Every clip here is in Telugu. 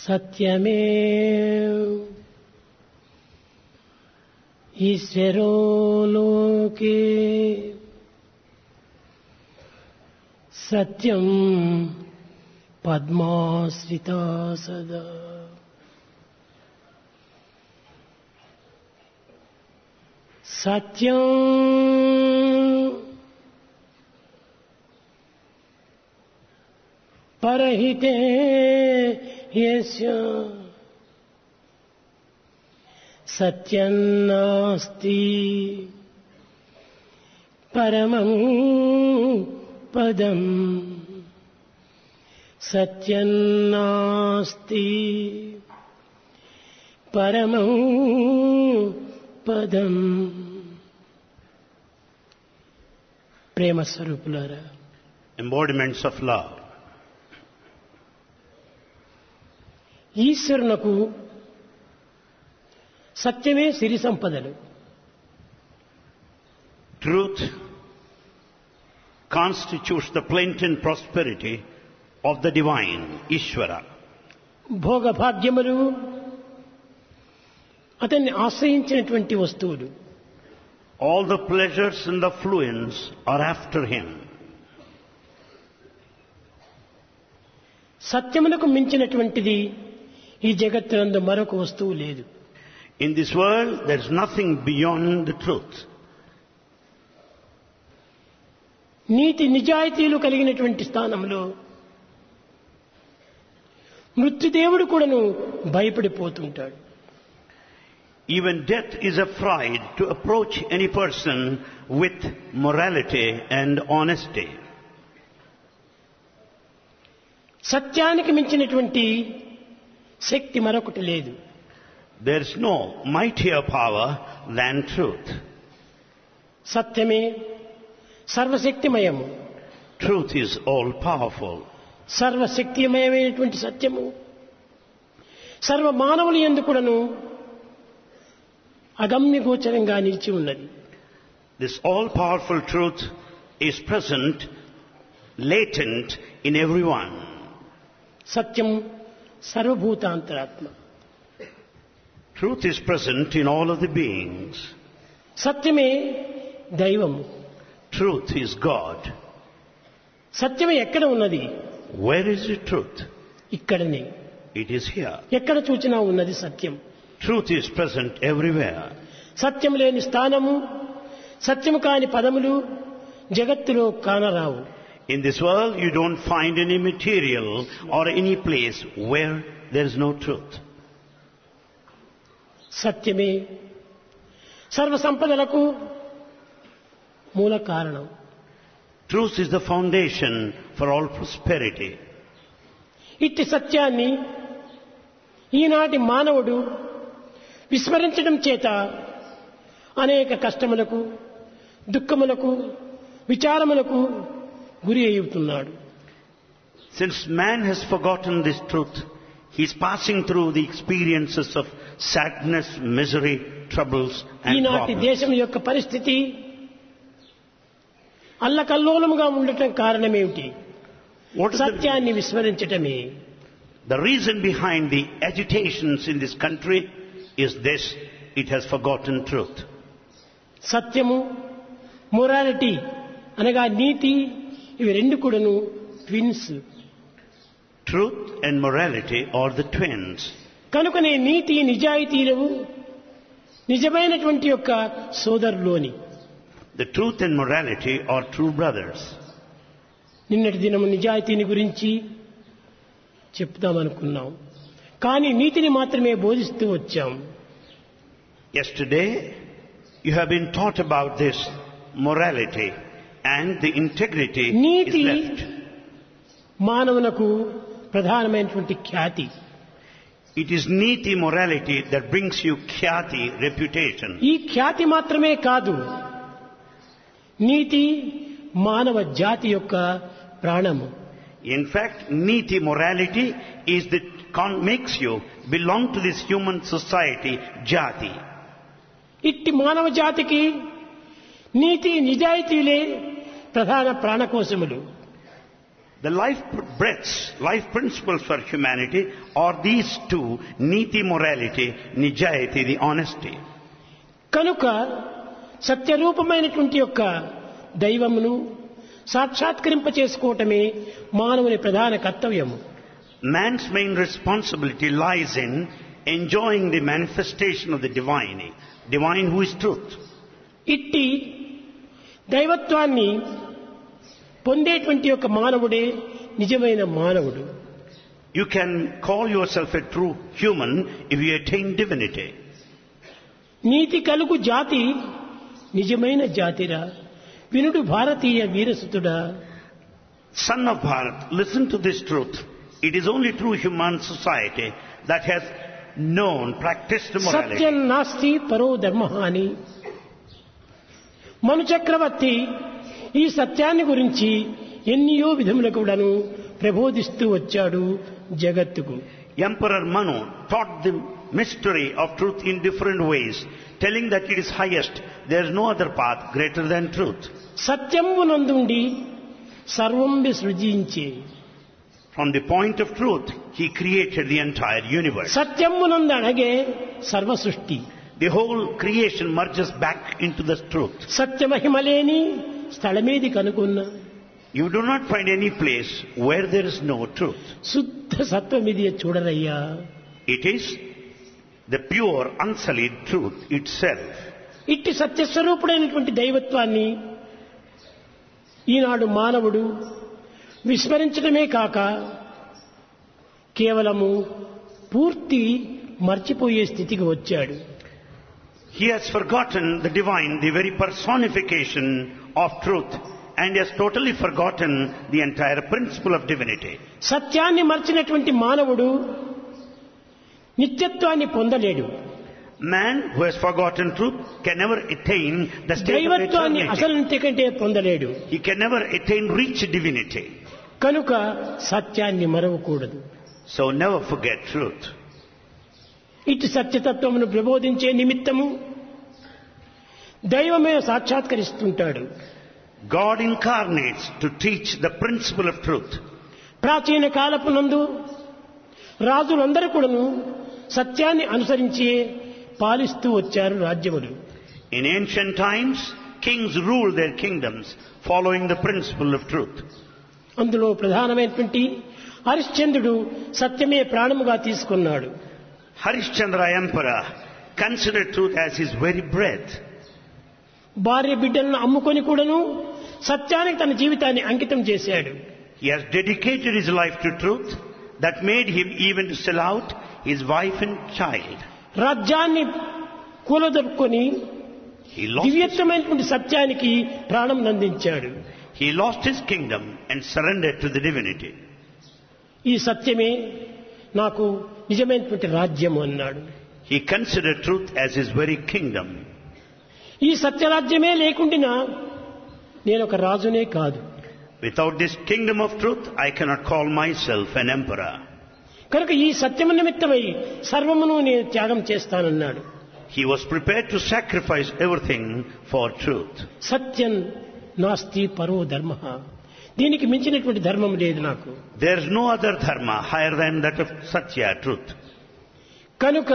సత్యమే ఈశ్వరో లోకే సత్యం పద్మాశ్రితా సదా సత్యం పరహితే యస్య సత్యం నాస్తి పరమం పదం సత్యం నాస్తి పరమం పదం ప్రేమ స్వరూపులారా embodiments of love. ఈశ్వరునకు సత్యమే సిరి సంపదలు Truth constitutes the plenty and prosperity of the divine, Ishvara. భోగభాగ్యములు అతన్ని ఆశ్రయించినటువంటి వస్తువులు All the pleasures and the fluence are after him. సత్యమునకు మించినటువంటిది ఈ జగత్తునందు మరొక వస్తువు లేదు In this world, there is nothing beyond the truth. నీతి నిజాయితీలు కలిగినటువంటి స్థానంలో మృత్యుదేవుడు కూడాను భయపడిపోతుంటాడు Even death is afraid to approach any person with morality and honesty. సత్యానికి మించినటువంటి శక్తి మరొకటి లేదు There is no mightier power than truth. సత్యమే సర్వశక్తిమయము Truth is all powerful. సర్వశక్తిమయమైనటువంటి సత్యము సర్వ మానవుల ఎందు కూడాను అగమ్యగోచరంగా నిలిచి ఉన్నది This all powerful truth is present, latent in everyone. Satyam సర్వభూతాంతరాత్మ Truth is present in all of the beings. సత్యమే దైవము Truth is God. సత్యమే ఎక్కడ ఉన్నది Where is the truth? ఇక్కడనే It is here. ఎక్కడ చూచినా ఉన్నది సత్యం Truth is present everywhere. సత్యం లేని స్థానము సత్యము కాని పదములు జగత్తులో కానరావు In this world, you don't find any material or any place where there is no truth. సత్యమే సర్వ సంపదలకు మూల కారణం Truth is the foundation for all prosperity. ఇట్టి సత్యాన్ని ఈనాటి మానవుడు విస్మరించడం చేత అనేక కష్టములకు దుఃఖములకు విచారములకు గురి అవుతున్నాడు Since man has forgotten this truth, he is passing through the experiences of sadness, misery, troubles and ఈనాటి problems. దేశం యొక్క పరిస్థితి అల్లకల్లోలముగా ఉండటం కారణమేమిటి What is the, సత్యాన్ని విస్మరించటమే the reason behind the agitations in this country is this, it has forgotten truth. సత్యము మొరాలిటీ అనగా నీతి ఇవి రెండు కూడాను twins Truth and morality are the twins. కనుకనే నీతి నిజాయితీలు నిజమైనటువంటి యొక్క సోదరులోని The truth and morality are true brothers. నిన్నటి దినము నిజాయితీని గురించి చెప్తామనుకున్నాం కానీ నీతిని మాత్రమే బోధిస్తూ వచ్చాం Yesterday, you have been taught about this morality and the integrity is నీతి left. మానవునకు ప్రధానమైనటువంటి ఖ్యాతి It is niti morality that brings you khyati, reputation. ఈ ఖ్యాతి మాత్రమే కాదు నీతి మానవ జాతి యొక్క ప్రాణము In fact, niti morality is the con- makes you belong to this human society, jati. ఇట్టి మానవ జాతికి నీతి నిజాయితీలే ప్రధాన ప్రాణకోశములు The life breaths, life principles for humanity are these two, niti morality, nijayati, the honesty. కనుక సత్యరూపమైనటువంటి యొక్క దైవమును సాక్షాత్కరింప చేసుకోవటమే మానవుని ప్రధాన కర్తవ్యము Man's main responsibility lies in enjoying the manifestation of the divine, divine who is truth. ఇట్టి దైవత్వాన్ని పొందేటువంటి యొక్క మానవుడే నిజమైన మానవుడు You can call yourself a true human if you attain divinity. నీతి కలుగు జాతి నిజమైన జాతిరా వినుడు భారతీయ వీరసుతుడా Son of Bharat, listen to this truth. It is only true human society that has known, practiced morality. సత్యం నాస్తి పరో ధర్మ అని మను చక్రవర్తి ఈ సత్యాన్ని గురించి ఎన్నియో విధముల కూడాను ప్రబోధిస్తూ వచ్చాడు జగత్తుకు Emperor Manu taught the mystery of truth in different ways, telling that it is highest. There is no other path greater than truth. సత్యమునందుండి సర్వంబి సృజించే From the point of truth, he created the entire universe. సత్యమునందు అడగే సర్వ సృష్టి The whole creation merges back into the truth. సత్యమహిమలేని స్థలమేది కనుకున్న You do not find any place where there is no truth. శుద్ధ సత్వమిది చూడరయ్యా It is the pure, unsullied truth itself. ఇట్టి సత్యస్వరూపుడైనటువంటి దైవత్వాన్ని ఈనాడు మానవుడు విస్మరించడమే కాక కేవలము పూర్తి మర్చిపోయే స్థితికి వచ్చాడు He has forgotten the divine, the very personification of truth, and has totally forgotten the entire principle of divinity. సత్యాన్ని మర్చినటువంటి మానవుడు నిత్యత్వాన్ని పొందలేడు Man who has forgotten truth can never attain the state of దైవత్వాన్ని eternity. అసలు కంటే పొందలేడు He can never attain reach divinity. కనుక సత్యాన్ని మరవకూడదు So never forget truth. ఇటు సత్యతత్వమును ప్రబోధించే నిమిత్తము దైవమే సాక్షాత్కరిస్తుంటాడు God incarnates to teach the principle of truth. ప్రాచీన కాలపు నందు రాజులందరూ కూడాను సత్యాన్ని అనుసరించి పాలిస్తూ వచ్చారు రాజ్యములు In ancient times, kings ruled their kingdoms following the principle of truth. అందులో ప్రధానమైనటువంటి హరిశ్చంద్రుడు సత్యమే ప్రాణముగా తీసుకున్నాడు Harishchandra Emperor considered truth as his very breath. భార్య బిడ్డలను అమ్ముకొని కూడాను సత్యానికి తన జీవితాన్ని అంకితం చేశాడు He has dedicated his life to truth that made him even to sell out his wife and child. రాజ్యాన్ని కూలదొరుకొని He lost, his, దివ్యత్వమైనటువంటి సత్యానికి ప్రాణం నందించాడు he lost his kingdom and surrendered to the divinity. ఈ సత్యమే నాకు నిజమైనటువంటి రాజ్యము అన్నాడు He considered truth as his very kingdom. ఈ సత్యరాజ్యమే లేకుండా నేను ఒక రాజునే కాదు Without this kingdom of truth, I cannot call myself an emperor. కనుక ఈ సత్యము నిమిత్తమై సర్వమును నేను త్యాగం చేస్తానన్నాడు He was prepared to sacrifice everything for truth. సత్యం నాస్తి పరో ధర్మ దీనికి మించినటువంటి ధర్మం లేదు నాకు There is no other dharma higher than that of Satya, truth. కనుక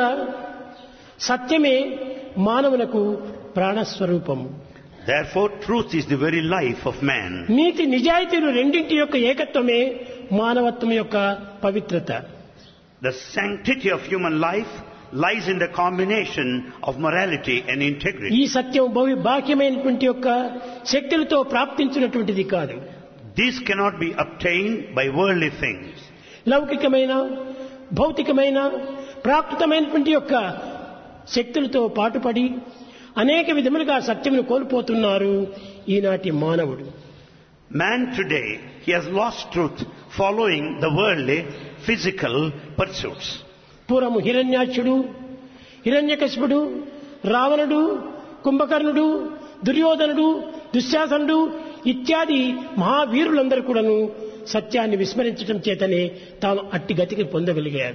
సత్యమే మానవునకు ప్రాణస్వరూపము Therefore, truth is the very life of man. నీతి నిజాయితీలు రెండింటి యొక్క ఏకత్వమే మానవత్వం యొక్క పవిత్రత The sanctity of human life lies in the combination of morality and integrity. ఈ సత్యం బహు బాహ్యమైనటువంటి యొక్క శక్తులతో ప్రాప్తించినటువంటిది కాదు These cannot be obtained by worldly things. లౌకికమైన భౌతికమైన ప్రాకృతమైనటువంటి యొక్క శక్తులతో పాటుపడి అనేక విధములుగా సత్యమును కోల్పోతున్నారు ఈనాటి మానవుడు Man today, he has lost truth following the worldly, physical pursuits. పూర్వము హిరణ్యాక్షుడు హిరణ్యకశిపుడు రావణుడు కుంభకర్ణుడు దుర్యోధనుడు దుశ్శాసనుడు ఇత్యాది మహావీరులందరూ కూడాను సత్యాన్ని విస్మరించడం చేతనే తాము అట్టి గతికి పొందగలిగారు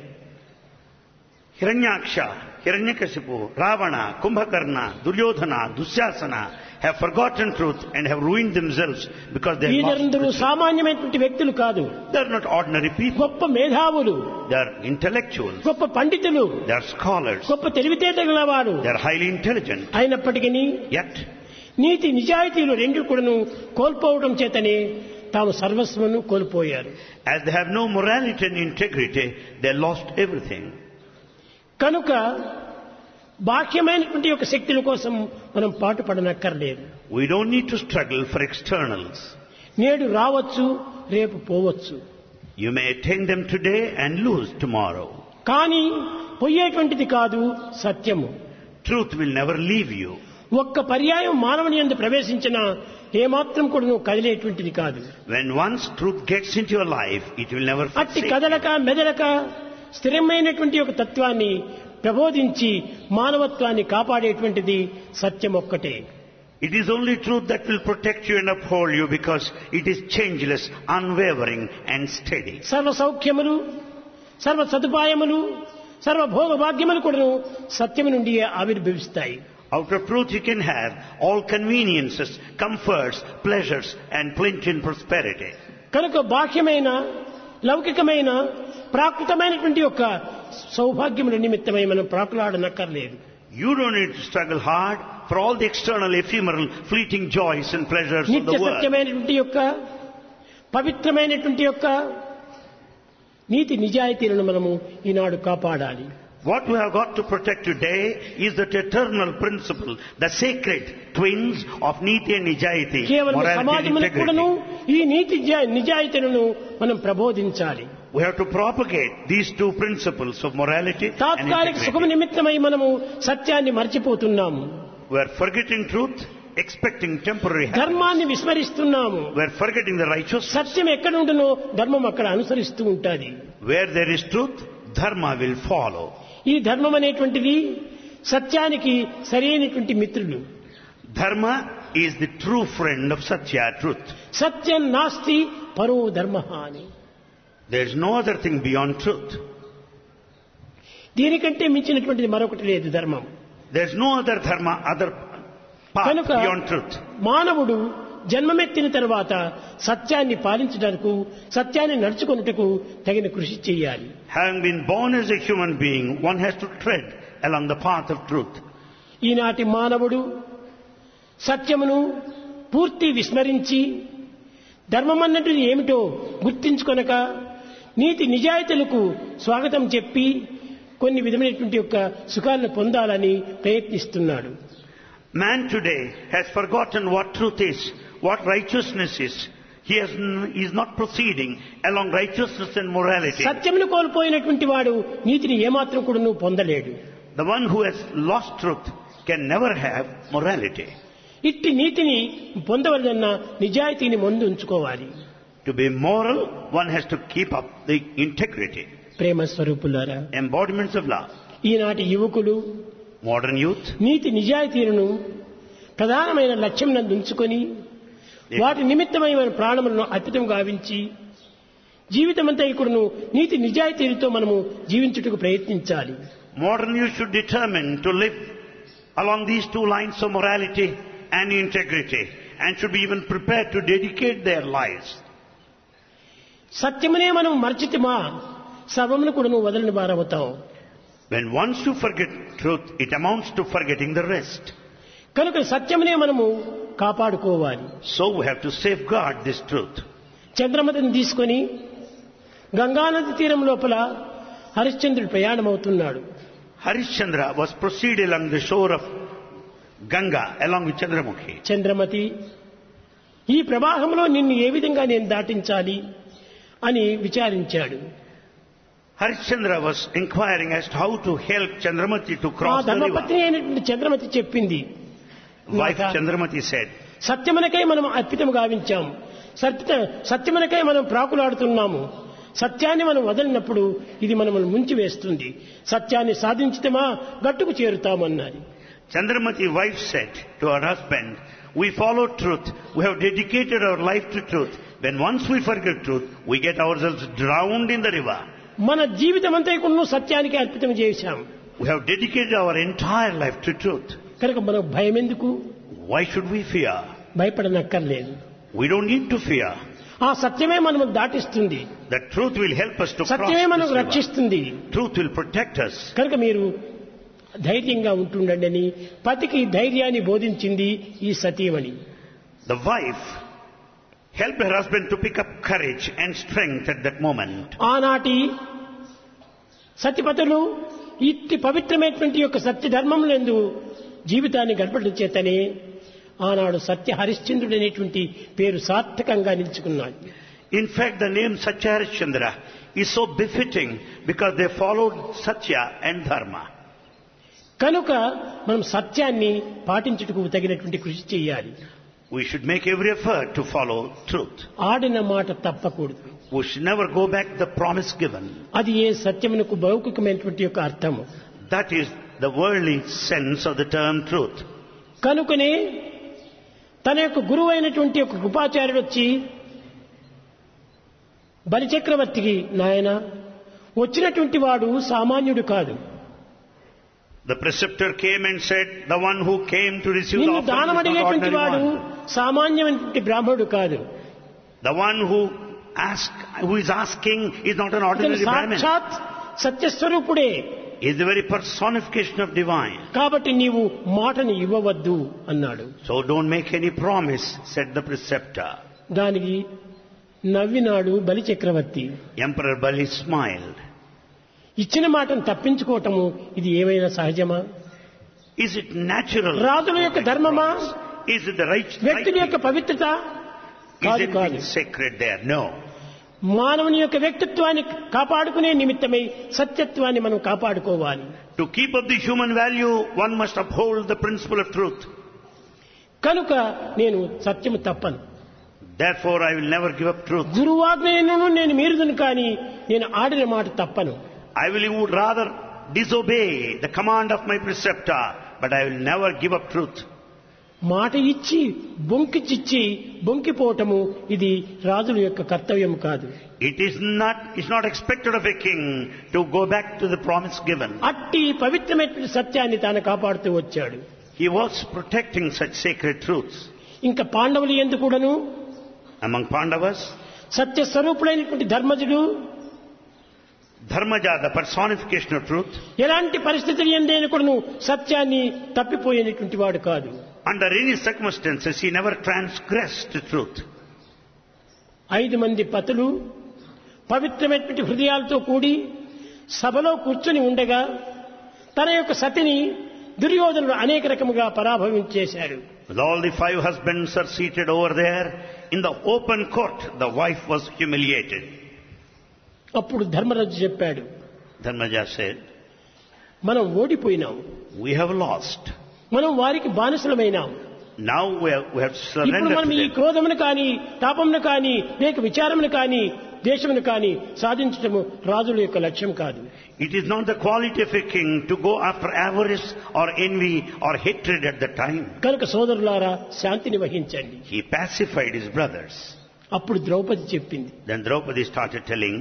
Hiranyaksha, Hiranyakasipu, Ravana, Kumbhakarna, Duryodhana, Dusyasana, have forgotten truth and have ruined themselves because they have lost వీరందరూ the truth. సామాన్యమైనటువంటి వ్యక్తులు కాదు They are not ordinary people. గొప్ప మేధావులు They are intellectuals. గొప్ప పండితులు They are scholars. గొప్ప తెలివితేటగల వారు They are highly intelligent. అయినప్పటికీ Yet, నీతి నిజాయితీలు రెండు కూడాను కోల్పోవడం చేతనే తాము సర్వస్వను కోల్పోయారు as they have no morality and integrity, they lost everything. కనుక బాహ్యమైనటువంటి యొక్క శక్తుల కోసం మనం పాటుపడనక్కర్లేదు We don't need to struggle for externals. నేడు రావచ్చు రేపు పోవచ్చు You may attain them today and lose tomorrow. కానీ పోయేటువంటిది కాదు సత్యము Truth will never leave you. ఒక్క పర్యాయం మానవుని ఎందు ప్రవేశించిన ఏమాత్రం కూడా నువ్వు కదిలేటువంటిది కాదు When once truth gets into your life, it will never అట్టి forsake you. కదలక మెదలక స్థిరమైనటువంటి ఒక తత్వాన్ని ప్రబోధించి మానవత్వాన్ని కాపాడేటువంటిది సత్యం ఒక్కటే It is only truth that will protect you and uphold you because it is changeless, unwavering and steady. సర్వ సౌఖ్యములు సర్వ సదుపాయములు సర్వ భోగ భాగ్యములు కూడాను సత్యము నుండి ఆవిర్భవిస్తాయి Out of truth you can have all conveniences, comforts, pleasures and plenty and prosperity. కనుక బాహ్యమైన లౌకికమైన ప్రాకృతమైనటువంటి యొక్క సౌభాగ్యముల నిమిత్తమై మనం ప్రాకులాడనక్కర్లేదు You don't need to struggle hard for all the external, ephemeral, fleeting joys and pleasures of నిత్య the world. సత్యమైనటువంటి యొక్క పవిత్రమైనటువంటి యొక్క నీతి నిజాయితీలను మనము ఈనాడు కాపాడాలి What we have got to protect today is that eternal principle, the sacred twins of Niti and Nijayati, కేవలం morality and సమాజములకు కూడాను integrity. ఈ నీతి నిజా- నిజాయితీలను మనం ప్రబోధించాలి We have to propagate these two principles of morality and తాత్కాలిక సుఖం integrity. నిమిత్తమై మనము సత్యాన్ని మర్చిపోతున్నాము We are forgetting truth, expecting temporary happiness. ధర్మాన్ని విస్మరిస్తున్నాము We are forgetting the righteous. సత్యం ఎక్కడ ఉండునో ధర్మం అక్కడ అనుసరిస్తూ ఉంటుంది Where there is truth, dharma will follow. ఈ ధర్మం అనేటువంటిది సత్యానికి సరైనటువంటి మిత్రులు Dharma is the true friend of Satya, truth. సత్యం నాస్తి పరో ధర్మ అని There is no other thing beyond truth. దీనికంటే మించినటువంటిది మరొకటి లేదు ధర్మం There is no other dharma, other path కనుక beyond truth. మానవుడు జన్మమెత్తిన తర్వాత సత్యాన్ని పాలించడానికి సత్యాన్ని నడుచుకొనుటకు తగిన కృషి చేయాలి Having been born as a human being, one has to tread along the path of truth. ఈనాటి మానవుడు సత్యమును పూర్తి విస్మరించి ధర్మమన్నటువంటిది ఏమిటో గుర్తించుకొనక నీతి నిజాయితీలకు స్వాగతం చెప్పి కొన్ని విధమైనటువంటి యొక్క సుఖాలను పొందాలని ప్రయత్నిస్తున్నాడు Man today has forgotten what truth is, what righteousness is. He has, n- he is not proceeding along righteousness and morality. సత్యమును కోల్పోయినటువంటి వాడు నీతిని ఏమాత్రం కూడా నువ్వు పొందలేడు The one who has lost truth can never have morality. ఇట్టి నీతిని పొందవలన నిజాయితీని ముందు ఉంచుకోవాలి To be moral, one has to keep up the integrity, ప్రేమ స్వరూపులారా embodiments of love. ఈనాటి యువకులు Modern youth, నీతి నిజాయితీలను ప్రధానమైన లక్ష్యం నందు ఉంచుకొని వాటి నిమిత్తమై మన ప్రాణములను అర్పితం గావించి జీవితమంతా ఇక్కడను నీతి నిజాయితీలతో మనము జీవించుటకు ప్రయత్నించాలి modern youth should determine to live along these two lines of morality and integrity and should be even prepared to dedicate their lives. సత్యమునే మనం మర్చితిమా సర్వమును కూడాను వదలని వారవుతాం When once you forget truth, it amounts to forgetting the rest. కనుక సత్యమునే మనము కాపాడుకోవాలి So we have to safeguard this truth. చంద్రమతిని తీసుకొని గంగానది తీరం లోపల హరిశ్చంద్రుడు ప్రయాణమవుతున్నాడు Harishchandra was proceed along the shore of Ganga along with Chandramukhi. Chandramati ఈ ప్రవాహంలో నిన్ను ఏ విధంగా నేను దాటించాలి అని విచారించాడు Harishchandra was inquiring as to how to help Chandramati to ఆ cross the ధర్మపత్ని river. అయినటువంటి చంద్రమతి చెప్పింది Wife నాథ, Chandramati said, సత్యమునకై మనం అర్పితం గావించాము సత్య సత్యమునకై మనం ప్రాకులాడుతున్నాము సత్యాన్ని మనం వదలినప్పుడు ఇది మనల్ని ముంచి వేస్తుంది సత్యాన్ని సాధించితమా గట్టుకు చేరుతామన్నది Chandramati wife said to her husband, we follow truth. We have dedicated our life to truth. When once we forget truth, we get ourselves drowned in the river. మన జీవితం అంతా కూడా సత్యానికి అర్పితం చేశాం We have dedicated our entire life to truth. కనుక మనకు భయం ఎందుకు Why should we fear? భయపడనక్కర్లేదు We don't need to fear. ఆ సత్యమే మనం దాటిస్తుంది The truth will help us to cross సత్యమే this మనకు river. రక్షిస్తుంది Truth will protect us. కనుక మీరు ధైర్యంగా ఉంటుండండి అని పతికి ధైర్యాన్ని బోధించింది ఈ సతీమణి The wife helped her husband to pick up courage and strength at that moment. ఆనాటి సతిపతులు ఇట్టి పవిత్రమైనటువంటి యొక్క సత్య ధర్మములందు జీవితాన్ని గడపడం చేతనే ఆనాడు సత్య హరిశ్చంద్రుడు అనేటువంటి పేరు సార్థకంగా నిలుచుకున్నాడు In fact, the name Satya Harishchandra is so befitting because they followed Satya and Dharma. కనుక మనం సత్యాన్ని పాటించుటకు తగినటువంటి కృషి చేయాలి We should make every effort to follow truth. ఆడిన మాట తప్పకూడదు We should never go back the promise given. అది ఏ సత్యమునకు భౌతికమైనటువంటి యొక్క అర్థము That is the worldly sense of the term truth. కనుకనే తన యొక్క గురువు అయినటువంటి ఒక కృపాచార్యుడు వచ్చి బలిచక్రవర్తికి నాయన వచ్చినటువంటి వాడు సామాన్యుడు కాదు The preceptor came and said, the one who came to receive the నిన్ను offering దానం is not అడిగేటువంటి ordinary వాడు one. సామాన్యమైనటువంటి బ్రాహ్మణుడు కాదు The one who ask, who is asking is not an ఇతను ordinary Brahmin. సాక్షాత్ సత్యస్వరూపుడే He is the very personification of divine. కాబట్టి నీవు మాటను ఇవ్వవద్దు అన్నాడు So don't make any promise, said the preceptor. దానికి నవ్వినాడు బలిచక్రవర్తి Emperor Bali smiled. ఇచ్చిన మాటను తప్పించుకోవటము ఇది ఏమైనా సహజమా Is it natural? రాజుల యొక్క ధర్మమా Is it the right, right వ్యక్తుల యొక్క పవిత్రత Is కాదు it కాదు being sacred there? No. మానవుని యొక్క వ్యక్తిత్వాన్ని కాపాడుకునే నిమిత్తమై సత్యత్వాన్ని మనం కాపాడుకోవాలి To keep up the human value, one must uphold the principle of truth. కనుక నేను సత్యము తప్పను Therefore, I will never give up truth. గురువాజ్ఞను నేను మీరుదును కానీ నేను ఆడిన మాట తప్పను I will would rather disobey the command of my preceptor, but I will never give up truth. మాట ఇచ్చి బొంకిచిచ్చి బొంకిపోవటము ఇది రాజుల యొక్క కర్తవ్యం కాదు It is not, it's not expected of a king to go back to the promise given. అట్టి పవిత్రమైన సత్యాన్ని తాను కాపాడుతూ వచ్చాడు He was protecting such sacred truths. ఇంకా పాండవులు ఎందుకు కూడాను Among Pandavas, Satya స్వరూపుడైనటువంటి ధర్మజుడు Dharmaja, the personification of truth, ఎలాంటి పరిస్థితులు ఎందైనా కూడాను సత్యాన్ని తప్పిపోయినటువంటి వాడు కాదు under any circumstances, he never transgressed truth. ఐదు మంది పతులు పవిత్రమైనటువంటి హృదయాలతో కూడి సభలో కూర్చుని ఉండగా తన యొక్క సతిని దుర్యోధనుడు అనేక రకముగా పరాభవించేశాడు With all the five husbands are seated over there, in the open court, the wife was humiliated. అప్పుడు ధర్మరాజు చెప్పాడు Dharmaja said, మనం ఓడిపోయినాం we have lost. మనం వారికి బానిసలమైనాం Now we have, we have ఇప్పుడు surrendered మనం to ఈ them. క్రోధమును కానీ తాపమును కానీ లేక విచారమును కానీ దేశమును కానీ సాధించటము రాజుల యొక్క లక్ష్యం కాదు It is not the quality of a king to go after avarice or envy or hatred at the time. కనుక సోదరులారా శాంతిని వహించండి He pacified his brothers. అప్పుడు ద్రౌపది చెప్పింది Then Draupadi started telling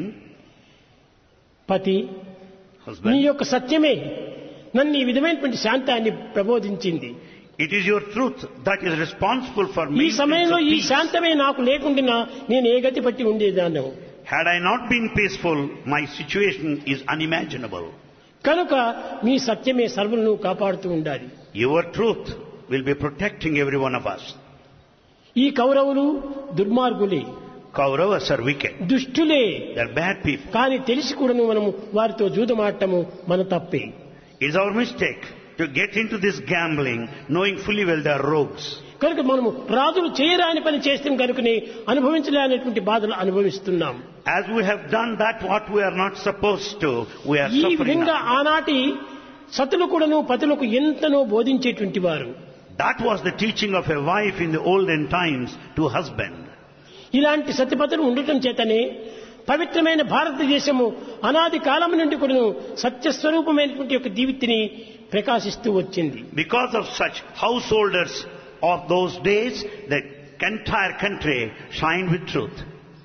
పతి నీ husband, యొక్క సత్యమే నన్ను ఈ విధమైనటువంటి శాంతాన్ని ప్రబోధించింది it is your truth that is responsible for ఈ me. సమయంలో ఈ శాంతమే నాకు లేకుండా నేను ఏ గతి పట్టి ఉండేదాన్ని Had I not been peaceful, my situation is unimaginable. కనుక మీ సత్యమే సర్వులను కాపాడుతూ ఉండాలి Your truth will be protecting every one of us. ఈ కౌరవులు దుర్మార్గులే Kauravas are wicked. దుష్టులే They are bad people. కానీ తెలిసి కూడాను మనము వారితో జూదమాడటము మన తప్పే It's our mistake to get into this gambling knowing fully well they are rogues. కనుక మనము రాజులు చేయరాని పని చేస్తాం కనుకనే అనుభవించలేనటువంటి బాధలు అనుభవిస్తున్నాం As we have done that what we are not supposed to, we are ఈ suffering విధంగా now. ఆనాటి సతులు కూడాను పతులకు ఎంతనో బోధించేటువంటి వారు That was the teaching of a wife in the olden times to husband. ఇలాంటి సత్యపతులు ఉండటం చేతనే పవిత్రమైన భారతదేశము అనాది కాలం నుండి కూడాను సత్యస్వరూపమైనటువంటి యొక్క దీవితిని ప్రకాశిస్తూ వచ్చింది Because of such householders of those days, the entire country shined with truth.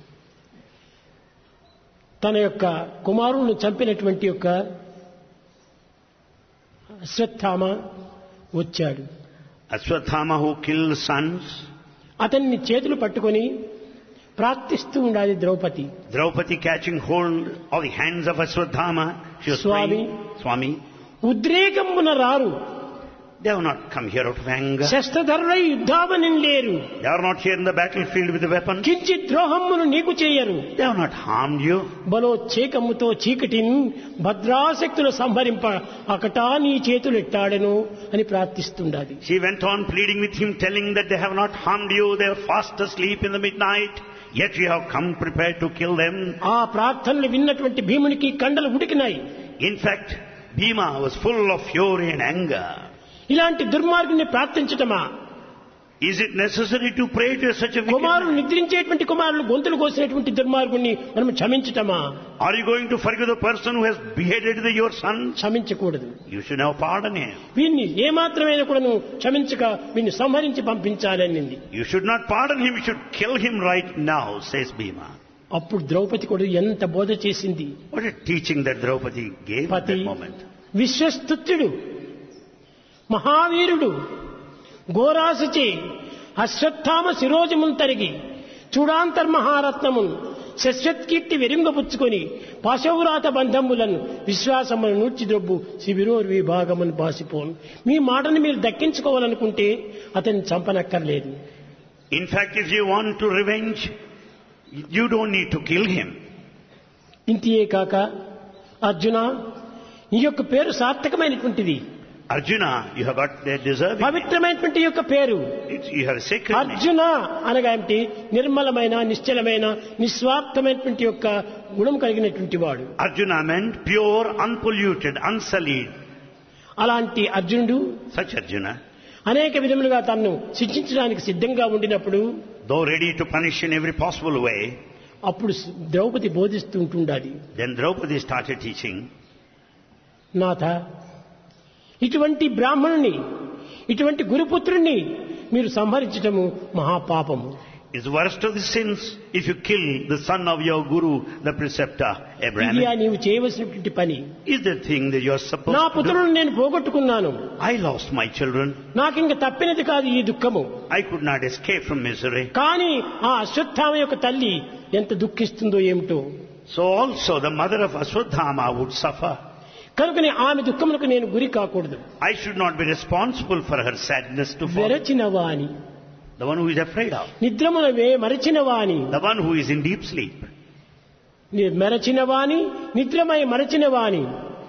తన యొక్క కుమారులను చంపినటువంటి యొక్క అశ్వత్థామ వచ్చాడు Ashwatthama who killed sons, అతన్ని చేతులు పట్టుకొని ప్రార్థిస్తూ ఉండాలి Draupadi Draupadi catching hold of the hands of Ashwatthama, she was Swami. praying, Swami, ఉద్రేకమున రారు they have not come here out of anger. శస్త్రధరులై యుద్ధావని లేరు They are not here in the battlefield with the weapons. కించి ద్రోహమును నీకు చేయరు They have not harmed you. బలోచ్చేకముతో చీకటిని భద్రాశక్తులు సంహరింప అకటా నీ చేతులు ఎట్టాడను అని ప్రార్థిస్తుండాలి She went on pleading with him, telling that they have not harmed you, they are fast asleep in the midnight, yet you have come prepared to kill them. ఆ ప్రార్థనలు విన్నటువంటి భీమునికి కండలు ఉడికినాయి In fact, Bhima was full of fury and anger. ఇలాంటి దుర్మార్గుని ప్రార్థించటమా Is it necessary to pray to such a wicked కుమారులు man? నిద్రించేటువంటి కుమారులు గొంతులు కోసినటువంటి దుర్మార్గుణ్ణి మనం క్షమించటమా Are you going to forgive the person who has beheaded the, your son? క్షమించకూడదు You should now pardon him. వీన్ని ఏమాత్రమైన కూడాను క్షమించక వీన్ని సంహరించి పంపించాలనింది You should not pardon him, you should kill him right now, says Bhima. అప్పుడు ద్రౌపది కూడా ఎంత బోధ చేసింది What a teaching that Draupadi gave at పతి that moment. విశ్వస్తుత్యుడు మహావీరుడు గోరాసుచే అశ్వత్థామ శిరోజమున్ తరిగి చూడాంతర్మహారత్నమున్ శశ్వత్కీర్తి వెరింగపుచ్చుకొని పాశౌరాత బంధములను విశ్వాసమును నూర్చిద్రొబ్బు శిబిరోర్ విభాగమును బాసిపోను మీ మాటను మీరు దక్కించుకోవాలనుకుంటే అతన్ని చంపనక్కర్లేదు In fact, if you want to revenge, you don't need to kill him. ఇంతియే కాక అర్జున నీ యొక్క పేరు సార్థకమైనటువంటిది Arjuna, you have got their deserving. పవిత్రమైనటువంటి ఈ యొక్క పేరు It's, you have a sacred name. Arjuna అనగా ఏమిటి నిర్మలమైన నిశ్చలమైన నిస్వార్థమైనటువంటి యొక్క గుణం కలిగినటువంటి వాడు Arjuna meant pure, unpolluted, unsullied. అలాంటి అర్జునుడు Such Arjuna, అనేక విధములుగా తనను శిక్షించడానికి సిద్ధంగా ఉండినప్పుడు though ready to punish in every possible way, అప్పుడు ద్రౌపది బోధిస్తూ ఉంటుండాలి then Draupadi started teaching, నాథ ఇటువంటి బ్రాహ్మణుని ఇటువంటి గురుపుత్రుణ్ణి మీరు సంహరించటము మహాపాపము It's worst of the sins if you kill the son of your guru, the preceptor, Abraham. ఇది నీవు చేయవలసినటువంటి పని Is the thing that you're supposed నా to do? పుత్రులను నేను పోగొట్టుకున్నాను I lost my children. నాకింక తప్పినది కాదు ఈ దుఃఖము I could not escape from misery. కానీ ఆ అశ్వత్థామ యొక్క తల్లి ఎంత దుఃఖిస్తుందో ఏమిటో So also the mother of Aswadhama would suffer. కనుకనే ఆమె దుఃఖములకు నేను గురి కాకూడదు I should not be responsible for her sadness to fall. వెరచిన వాని The one who is afraid of. నిద్రమునవే మరచిన వాని The one who is in deep sleep. ని- మెరచిన వాని నిద్రమై మరచిన వాని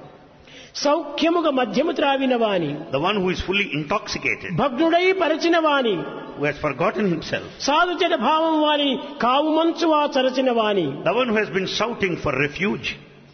సౌఖ్యముగా మధ్యము త్రావిన వాని The one who is fully intoxicated. భగ్నుడై పరచిన వాని Who has forgotten himself. సాధుచట భావం వాని కావు మంచువా చరచిన వాని The one who has been shouting for refuge.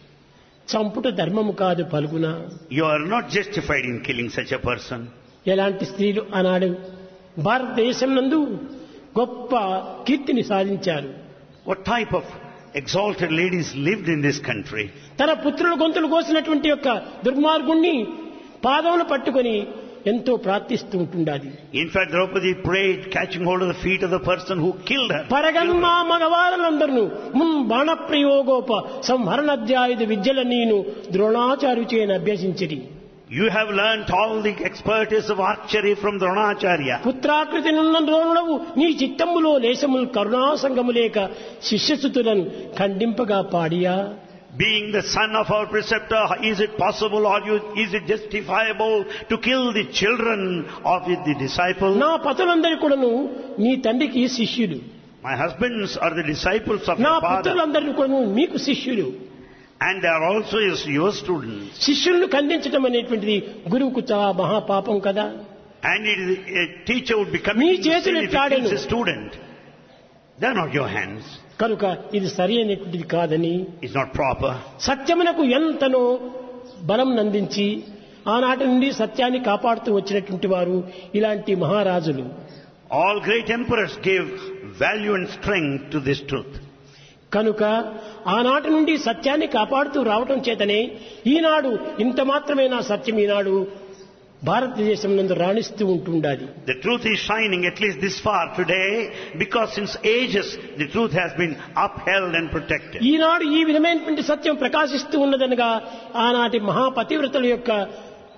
చంపుట ధర్మము కాదు పలుకున You are not justified in killing such a person. ఎలాంటి స్త్రీలు ఆనాడు భారతదేశం నందు గొప్ప కీర్తిని సాధించారు What type of exalted ladies lived in this country? తన పుత్రుల గొంతులు కోసినటువంటి యొక్క దుర్మార్గుణ్ణి పాదములు పట్టుకొని ఎంతో ప్రార్థిస్తూ ఉంటుండాలి In fact, Draupadi prayed, catching hold of the feet of the person who killed her. పరగన్మా మగవారులందరూ మున్ బాణ ప్రయోగోప సంహరణాధ్యాయుధ విద్యల నేను ద్రోణాచార్య చేయని అభ్యసించిరి You have learnt all the expertise of archery from Dronacharya. పుత్రాకృతి నున్న ద్రోణుడవు నీ చిత్తములో లేశములు కరుణాసంగము లేక శిష్యసుతులను ఖండింపగా పాడియా Being the son of our preceptor, is it possible or you, is it justifiable to kill the children of the disciples? నా పతులందరి కూడాను నీ తండ్రికి శిష్యులు My husbands are the disciples of నా your father పుత్రులందరినీ కూడాను మీకు శిష్యులు and they are also your your students. శిష్యులను ఖండించడం అనేటువంటిది గురువుకు చాలా మహాపాపం కదా And it is, a teacher would be committing నీ చేతులు sin if he ఎట్లాడెను? kills a student. They are not your hands. కనుక ఇది సరి అనేటువంటిది కాదని It's not proper. సత్యమునకు ఎంతనో బలం నందించి ఆనాటి నుండి సత్యాన్ని కాపాడుతూ వచ్చినటువంటి వారు ఇలాంటి మహారాజులు All great emperors gave value and strength to this truth. కనుక ఆనాటి నుండి సత్యాన్ని కాపాడుతూ రావటం చేతనే ఈనాడు ఇంత మాత్రమే నా సత్యం ఈనాడు భారతదేశం నందు రాణిస్తూ ఉంటుండాలి The truth is shining at least this far today because since ages the truth has been upheld and protected. ఈనాడు ఈ విధమైనటువంటి సత్యం ప్రకాశిస్తూ ఉన్నదనగా ఆనాటి మహాపతివ్రతల యొక్క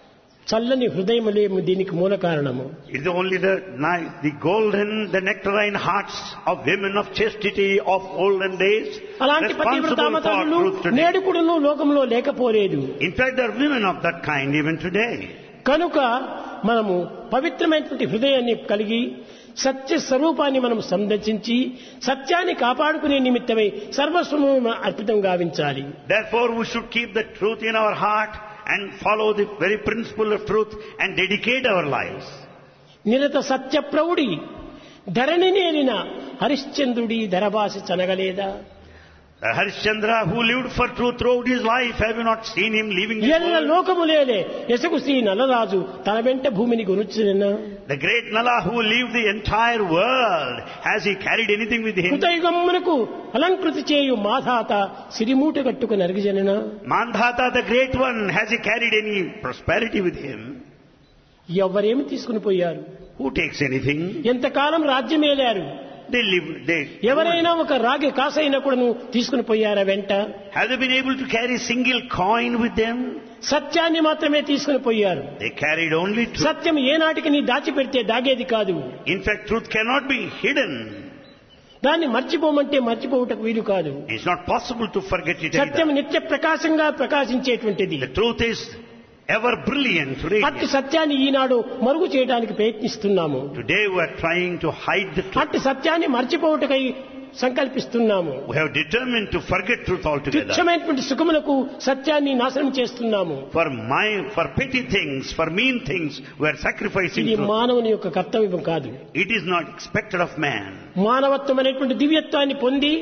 చల్లని హృదయములేము దీనికి మూల కారణము It's only the, ni- the golden, the nectarine hearts of women of chastity of olden days అలాంటి responsible for పతివ్రతామతలు truth today. నేడుకుడును లోకంలో లేకపోలేదు In fact, there are women of that kind even today. కనుక మనము పవిత్రమైనటువంటి హృదయాన్ని కలిగి సత్య స్వరూపాన్ని మనం సందర్శించి సత్యాన్ని కాపాడుకునే నిమిత్తమై సర్వస్వము అర్పితం గావించాలి Therefore, we should keep the truth in our heart and follow the very principle of truth and dedicate our lives. నిరత Satya ప్రౌఢి Dharani నేరిన హరిశ్చంద్రుడి ధరభాష చనగలేదా The Harishchandra who lived for truth throughout his life, have you not seen him leaving this ఎల్ల world? లోకములేలే యశకు శ్రీ నల్లరాజు తన వెంట భూమిని గురుచున The great Nala who lived the entire world, has he carried anything with him? కృతయుగమునకు అలంకృతి చేయు మాధాత సిరిమూట కట్టుకు నరిగిజనన Mandhata, the great one, has he carried any prosperity with him? ఎవరేమి తీసుకుని పోయారు Who takes anything? ఎంతకాలం రాజ్యమేలారు They live, they. ఎవరైనా ఒక రాగి కాసైనా కూడా తీసుకుని పోయారా వెంట Have they been able to carry single coin with them? సత్యాన్ని మాత్రమే తీసుకుని పోయారు They carried only truth. సత్యం ఏనాటికి నీ దాచిపెడితే దాగేది కాదు In fact, truth cannot be hidden. దాన్ని మర్చిపోమంటే మర్చిపోవటకు వీలు కాదు It's not possible to forget it Satyam either. నిత్య ప్రకాశంగా ప్రకాశించేటువంటిది The truth is ever brilliant, అట్టి radiant. సత్యాన్ని ఈనాడు మరుగు చేయడానికి ప్రయత్నిస్తున్నాము Today we are trying to hide the truth. అట్టి సత్యాన్ని మర్చిపోవటకై సంకల్పిస్తున్నాము We have determined to forget truth altogether. తుచ్చమైనటువంటి సుఖములకు సత్యాన్ని నాశనం చేస్తున్నాము For my, for petty things, for mean things, we are sacrificing ఇది truth. మానవుని యొక్క కర్తవ్యం కాదు It is not expected of man. మానవత్వం అనేటువంటి దివ్యత్వాన్ని పొంది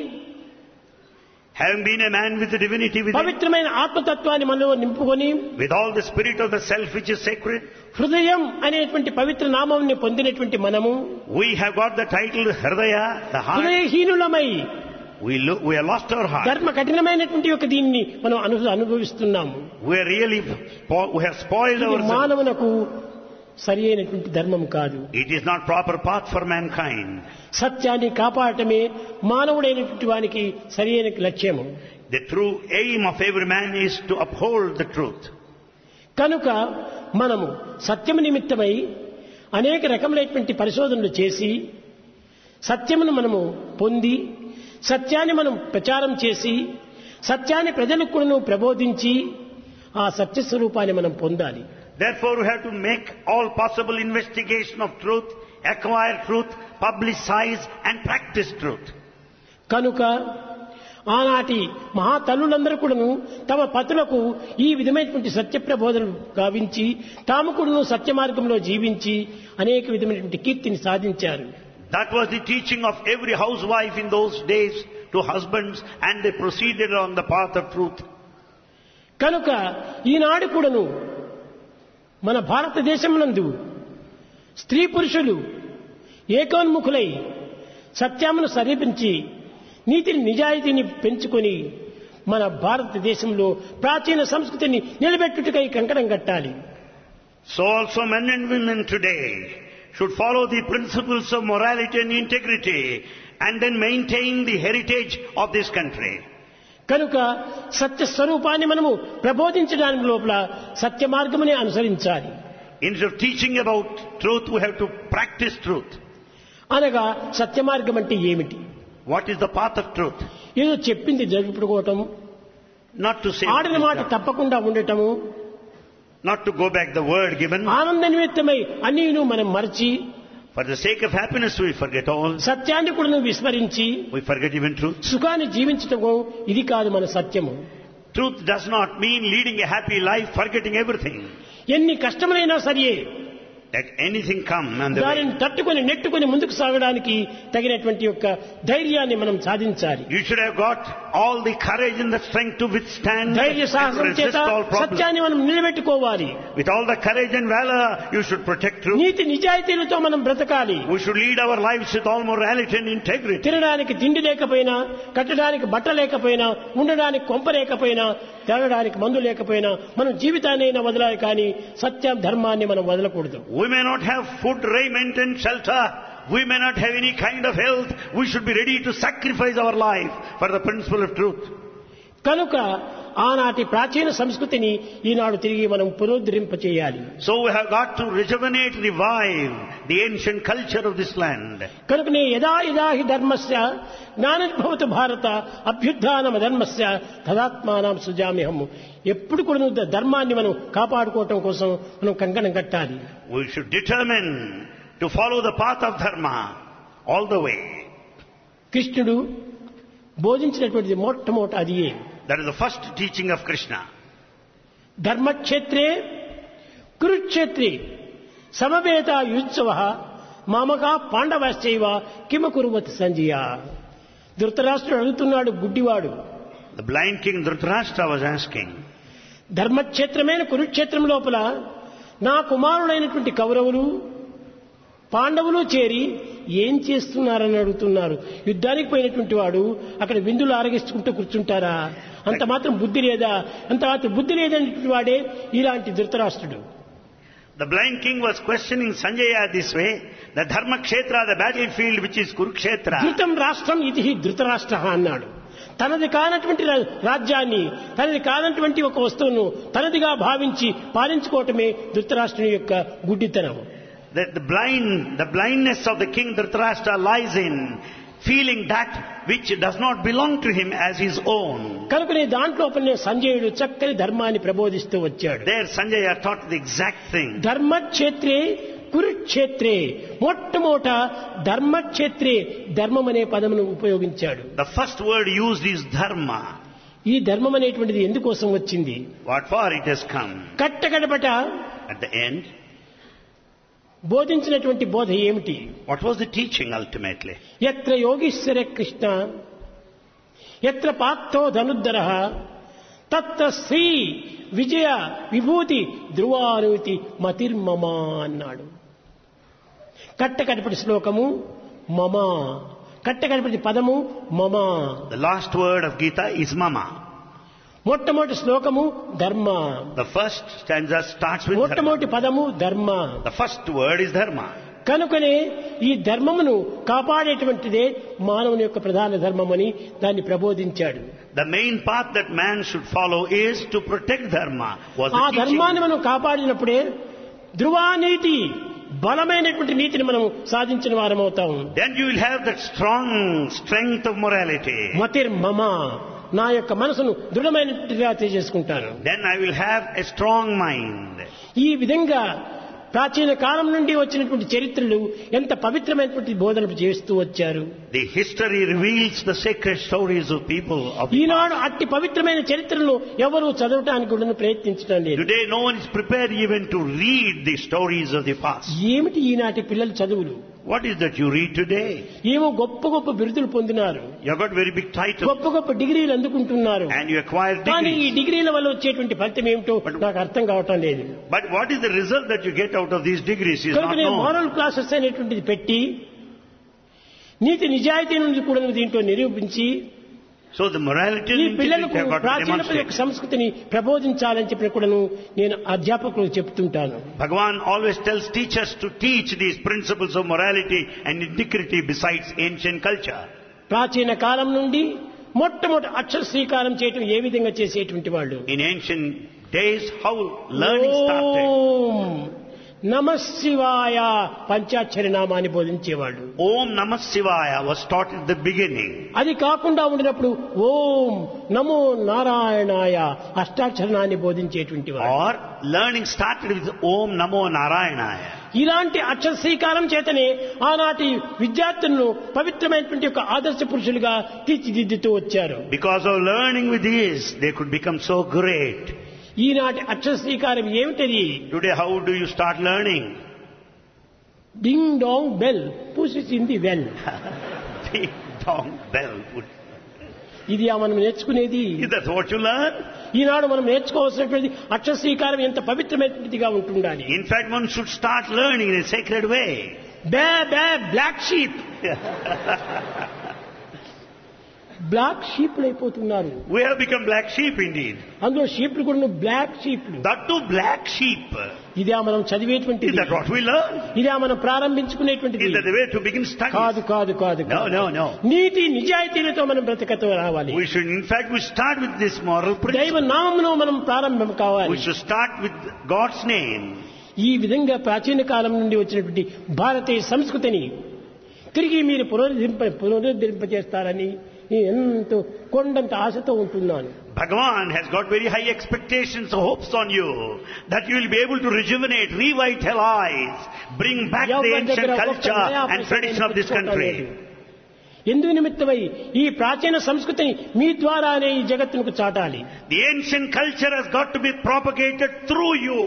Having been a man with the divinity within, పవిత్రమైన ఆత్మతత్వాన్ని మనలో నింపుకొని with all the spirit of the self which is sacred, హృదయం అనేటువంటి పవిత్ర నామాన్ని పొందినటువంటి మనము we have got the title Hridaya, the heart. హృదయహీనులమై We, lo- we have lost our heart. ధర్మ కఠినమైనటువంటి యొక్క దీన్ని మనం అను అనుభవిస్తున్నాము We are really, spo- we have spoiled ఇది ourselves. మానవునకు సరి అయినటువంటి ధర్మం కాదు It is not proper path for mankind. సత్యాన్ని కాపాడటమే మానవుడైనటువంటి వానికి సరి అయిన లక్ష్యము The true aim of every man is to uphold the truth. కనుక మనము సత్యము నిమిత్తమై అనేక రకములైనటువంటి పరిశోధనలు చేసి సత్యమును మనము పొంది సత్యాన్ని మనం ప్రచారం చేసి సత్యాన్ని ప్రజలకు కూడా ప్రబోధించి ఆ సత్య స్వరూపాన్ని మనం పొందాలి Therefore, we have to make all possible investigation of truth, acquire truth, publicize and practice truth. కనుక ఆనాటి మహాతల్లులందరూ కూడాను తమ పతులకు ఈ విధమైనటువంటి సత్య ప్రబోధనలు గావించి తాము కూడాను సత్య మార్గంలో జీవించి అనేక విధమైనటువంటి కీర్తిని సాధించారు That was the teaching of every housewife in those days to husbands and they proceeded on the path of truth. కనుక ఈనాడు కూడాను మన భారతదేశమునందు స్త్రీ పురుషులు ఏకోన్ముఖులై సత్యమును సమీపించి నీతిని నిజాయితీని పెంచుకొని మన భారతదేశంలో ప్రాచీన సంస్కృతిని నిలబెట్టుటకై కంకణం కట్టాలి So also men and women today should follow the principles of morality and integrity and then maintain the heritage of this country. కనుక సత్య స్వరూపాన్ని మనము ప్రబోధించడానికి లోపల సత్య మార్గమునే అనుసరించాలి Instead of teaching about truth, we have to practice truth. అనగా సత్య మార్గం అంటే ఏమిటి What is the path of truth? ఏదో చెప్పింది జరుపుకోవటం Not to say, ఆడిన మాట తప్పకుండా ఉండటము not to go back the word given. ఆనంద నిమిత్తమై అన్నీను మనం మరచి For the sake of happiness, we forget all. సత్యాన్ని కూడా నువ్వు విస్మరించి We forget even truth. సుఖాన్ని జీవించటము ఇది కాదు మన సత్యము Truth does not mean leading a happy life, forgetting everything. ఎన్ని కష్టములైనా సరియే Let anything come on the way. దానిని తట్టుకొని నెట్టుకొని ముందుకు సాగడానికి తగినటువంటి యొక్క ధైర్యాన్ని మనం సాధించాలి You should have got all the courage and the strength to withstand ధైర్య and సాహసం resist చేత all problems. సత్యాన్ని మనం నిలబెట్టుకోవాలి With all the courage and valor, you should protect truth. నీతి నిజాయితీలతో మనం బ్రతకాలి We should lead our lives with all morality and integrity. తినడానికి తిండి లేకపోయినా కట్టడానికి బట్ట లేకపోయినా ఉండడానికి కొంప లేకపోయినా తాగడానికి మందు లేకపోయినా మనం జీవితాన్నైనా వదలాలి కానీ సత్యం ధర్మాన్ని మనం వదలకూడదు We may not have food, raiment and shelter. We may not have any kind of health. We should be ready to sacrifice our life for the principle of truth. కనుక ఆనాటి ప్రాచీన సంస్కృతిని ఈనాడు తిరిగి మనం పునరుద్ధరింప చేయాలి So we have got to rejuvenate, revive the ancient culture of this land. కనుకనే యదా యదా హి ధర్మస్య జ్ఞానద్భవతు భారత అభ్యుత్నమ ధర్మస్య తదాత్మానం సుజామ్యహం ఎప్పుడు కూడా నువ్వు ధర్మాన్ని మనం కాపాడుకోవటం కోసం మనం కంకణం కట్టాలి We should determine to follow the path of dharma all the way. కృష్ణుడు బోధించినటువంటిది మొట్టమొదట అదియే That is the first teaching of Krishna. ధర్మక్షేత్రే కురుక్షేత్రే సమవేత యుత్సవ మామగా పాండవశ్చైవ కిమ కురువతి Sanjaya ధృతరాష్ట్రుడు అడుగుతున్నాడు గుడ్డివాడు The blind king Dhritarashtra was asking, ధర్మక్షేత్రమైన కురుక్షేత్రం లోపల నా కుమారుడైనటువంటి కౌరవులు పాండవులు చేరి ఏం చేస్తున్నారని అడుగుతున్నారు యుద్ధానికి పోయినటువంటి వాడు అక్కడ విందులు ఆరగిస్తుంటూ కూర్చుంటారా అంత మాత్రం బుద్ధి లేదా అంత మాత్రం బుద్ధి లేదనేటువంటి వాడే ఇలాంటి ధృతరాష్ట్రుడు The blind king was questioning Sanjaya this way, the Dharma Kshetra, the battlefield which is Kurukshetra. ధృతం రాష్ట్రం ఇది ధృతరాష్ట్ర అన్నాడు తనది కానటువంటి రా- రాజ్యాన్ని తనది కానటువంటి ఒక వస్తువును తనదిగా భావించి పాలించుకోవటమే ధృతరాష్ట్రుని యొక్క గుడ్డితనం The, the blind, the blindness of the king Dhritarashtra lies in feeling that which does not belong to him as his own. కనుకనే దాంట్లోపలనే సంజయుడు చక్కని ధర్మాన్ని ప్రబోధిస్తూ వచ్చాడు There Sanjaya taught the exact thing. ధర్మక్షేత్రే కురుక్షేత్రే మొట్టమొదట ధర్మక్షేత్రే ధర్మం అనే పదమును ఉపయోగించాడు The first word used is dharma. ఈ ధర్మం అనేటువంటిది ఎందుకోసం వచ్చింది What for it has come. కట్టగడపట At the end, బోధించినటువంటి బోధ ఏమిటి what was the teaching ultimately? ఎత్ర యోగీశ్వర కృష్ణ ఎత్ర పార్థో ధనుద్ధర తత్ర శ్రీ విజయ విభూతి ధ్రువానుతి మతిర్మమ అన్నాడు కట్టకడపటి శ్లోకము మమ కట్టకడపటి పదము మమ The last word of Gita is mama. మొట్టమొదటి శ్లోకము ధర్మ The first stanza starts with dharma. మొట్టమొదటి పదము ధర్మ The first word is dharma. కనుకనే ఈ ధర్మమును కాపాడేటువంటిదే మానవుని యొక్క ప్రధాన ధర్మమని దాన్ని ప్రబోధించాడు The main path that man should follow is to protect dharma. Was ఆ the teaching. ధర్మాన్ని మనం కాపాడినప్పుడే ధృవానీతి బలమైనటువంటి నీతిని మనం సాధించిన వారం అవుతాం Then you will have that strong strength of morality. మతిర్ మమ నా యొక్క మనసును దృఢమైనట్టుగా చేసుకుంటాను Then I will have a strong mind. ఈ విధంగా ప్రాచీన కాలం నుండి వచ్చినటువంటి చరిత్రలు ఎంత పవిత్రమైనటువంటి బోధనలు చేస్తూ వచ్చారు The history reveals the sacred stories of people of the ఈనాడు అట్టి పవిత్రమైన చరిత్రలను ఎవరు చదవటానికి కూడా ప్రయత్నించడం లేదు Today no one is prepared even to read the stories of the past. ఏమిటి ఈనాటి పిల్లల చదువులు What is that you read today? ఏమో గొప్ప గొప్ప బిరుదులు పొందినారు You have got very big titles గొప్ప గొప్ప డిగ్రీలు అందుకుంటున్నారు and you acquire కానీ ఈ degrees. డిగ్రీల వల్ల వచ్చేటువంటి ఫలితం ఏమిటో నాకు అర్థం కావటం లేదు But what is the result that you get out of these degrees is కనుక not నేను known. మోరల్ క్లాసెస్ అనేటువంటిది పెట్టి నీతి నిజాయితీ నుండి కూడా దీంట్లో నిరూపించి So the morality ఈ and పిల్లలకు integrity have got to ప్రాచీన యొక్క demonstrate. సంస్కృతిని ప్రబోధించాలని చెప్పి కూడాను నేను అధ్యాపకులకు చెప్తుంటాను Bhagavan always tells teachers to teach these principles of morality and integrity besides ancient culture. ప్రాచీన కాలం నుండి మొట్టమొదటి అక్షర శ్రీకారం చేయటం ఏ విధంగా చేసేటువంటి వాళ్ళు In ancient days, how learning started. ఓం నమ శివాయ పంచాక్షరి నామాన్ని బోధించేవాళ్ళు Om Namah Shivaya was taught at the beginning. అది కాకుండా ఉండినప్పుడు ఓం నమో నారాయణాయ అష్టాక్షరణాన్ని బోధించేటువంటి వాడు Or learning started with Om Namo Narayanaya. ఇలాంటి అక్షర శ్రీకారం చేతనే ఆనాటి విద్యార్థులను పవిత్రమైనటువంటి ఒక ఆదర్శ పురుషులుగా తీర్చిదిద్దుతూ వచ్చారు Because of learning with this, they could become so great. ఈనాటి అక్షర శ్రీకారం ఏమిటది Today, how do you start learning? Ding dong bell pussy's in the well Ding dong bell. ఇది ఆ మనం నేర్చుకునేది Is that what you learn? ఈనాడు మనం నేర్చుకోవాల్సినటువంటి అక్షర శ్రీకారం ఎంత పవిత్రమైనదిగా ఉంటుండాలి In fact, one should start learning in a sacred way. Baa baa black sheep black షీప్లు అయిపోతున్నారు We have become black sheep indeed. అందులో షీప్లు కూడా బ్లాక్ షీప్లు That too black sheep. ఇదే మనం చదివేటువంటి Is that what we learn? ఇదే మనం ప్రారంభించుకునేటువంటిది Is that the way to begin studies? కాదు కాదు కాదు No, కాదు. no, no. నీతి నిజాయితీలతో మనం బ్రతకతో రావాలి We should, in fact, we start with this moral principle. దైవ నామమును మనం ప్రారంభం కావాలి We should start with God's name. ఈ విధంగా ప్రాచీన కాలం నుండి వచ్చినటువంటి భారతీయ సంస్కృతిని తిరిగి మీరు పునరుద్ధరింప పునరుద్ధరింపజేస్తారని నేను ఎంతో కొండంత ఆశతో ఉంటున్నాను Bhagavan has got very high expectations, hopes on you that you will be able to rejuvenate, revitalize, bring back the ఎవరి ancient దగ్గర ఒక్క culture నయా and Paisa tradition of this తెచ్చుకోవటం లేదు. country. ఎందుకు నిమిత్తమై ఈ ప్రాచీన సంస్కృతిని మీ ద్వారానే ఈ జగత్తునకు చాటాలి The ancient culture has got to be propagated through you.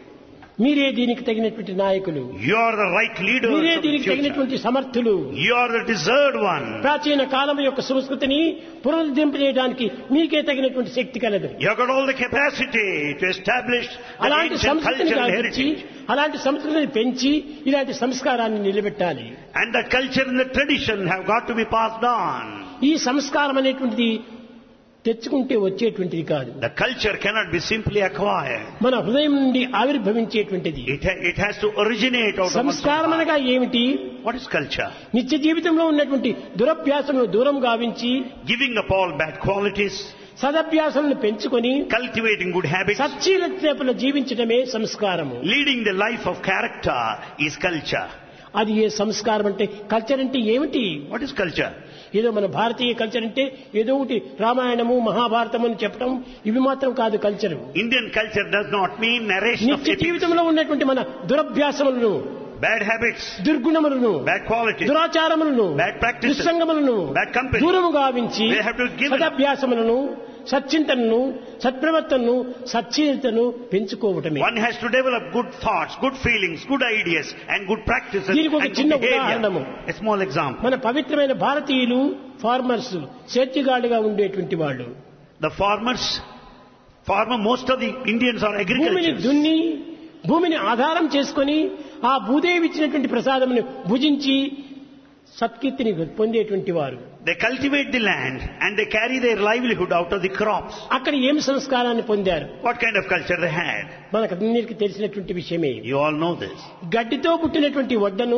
మీరే దీనికి తగినటువంటి నాయకులు You are the right leader మీరే of the దీనికి future. తగినటువంటి సమర్థులు You are the deserved one. ప్రాచీన కాలం యొక్క సంస్కృతిని పునరుద్ధరింపజేయడానికి మీకే తగినటువంటి శక్తి కలదు You have got all the capacity to establish the అలాంటి ancient సంస్కృతిని cultural గావించి heritage. అలాంటి సంస్కృతిని పెంచి ఇలాంటి సంస్కారాన్ని నిలబెట్టాలి And the culture and the tradition have got to be passed on. ఈ సంస్కారం అనేటువంటిది తెచ్చుకుంటే వచ్చేటువంటిది కాదు The culture cannot be simply acquired. మన హృదయం నుండి ఆవిర్భవించేటువంటిది It, ha- it has to originate out of one's సంస్కారం heart. అనగా ఏమిటి What is culture? నిత్య జీవితంలో ఉన్నటువంటి దురభ్యాసమును దూరం గావించి Giving up all bad qualities, సదభ్యాసములను పెంచుకొని cultivating good habits, సచ్చీలతేపల జీవించడమే సంస్కారము leading the life of character is culture. అది ఏ సంస్కారం అంటే కల్చర్ అంటే ఏమిటి What is culture? ఏదో మన భారతీయ కల్చర్ అంటే ఏదో ఒకటి రామాయణము మహాభారతము అని చెప్పడం ఇవి మాత్రం కాదు culture Indian culture does not mean narration of నిత్య epics, జీవితంలో ఉన్నటువంటి మన దురభ్యాసములను bad habits, దుర్గుణములను bad qualities. దురాచారములను Bad practices. దుస్సంగములను Bad company. దూరము గావించి They have to give it. సదభ్యాసములను సచ్చింతనను సత్ప్రవర్తనను సచ్చీలతను పెంచుకోవటమే One has to develop good thoughts, good feelings, good ideas, and good practices దీనికి ఒక and చిన్న good behavior. ఉదాహరణము. A small example. మన పవిత్రమైన భారతీయులు ఫార్మర్స్ సేద్యగాడుగా ఉండేటువంటి వాళ్ళు The farmers, farmer, most of the Indians are భూమిని agriculturists. దున్ని భూమిని ఆధారం చేసుకొని ఆ భూదేవి ఇచ్చినటువంటి ప్రసాదమును భుజించి సత్కీర్తిని పొందేటువంటి వారు They cultivate the land and they carry their livelihood out of the crops. అక్కడ ఏమి సంస్కారాన్ని పొందారు What kind of culture they had? మనకు అందరికీ తెలిసినటువంటి విషయమే You all know this. గడ్డితో పుట్టినటువంటి వడ్డను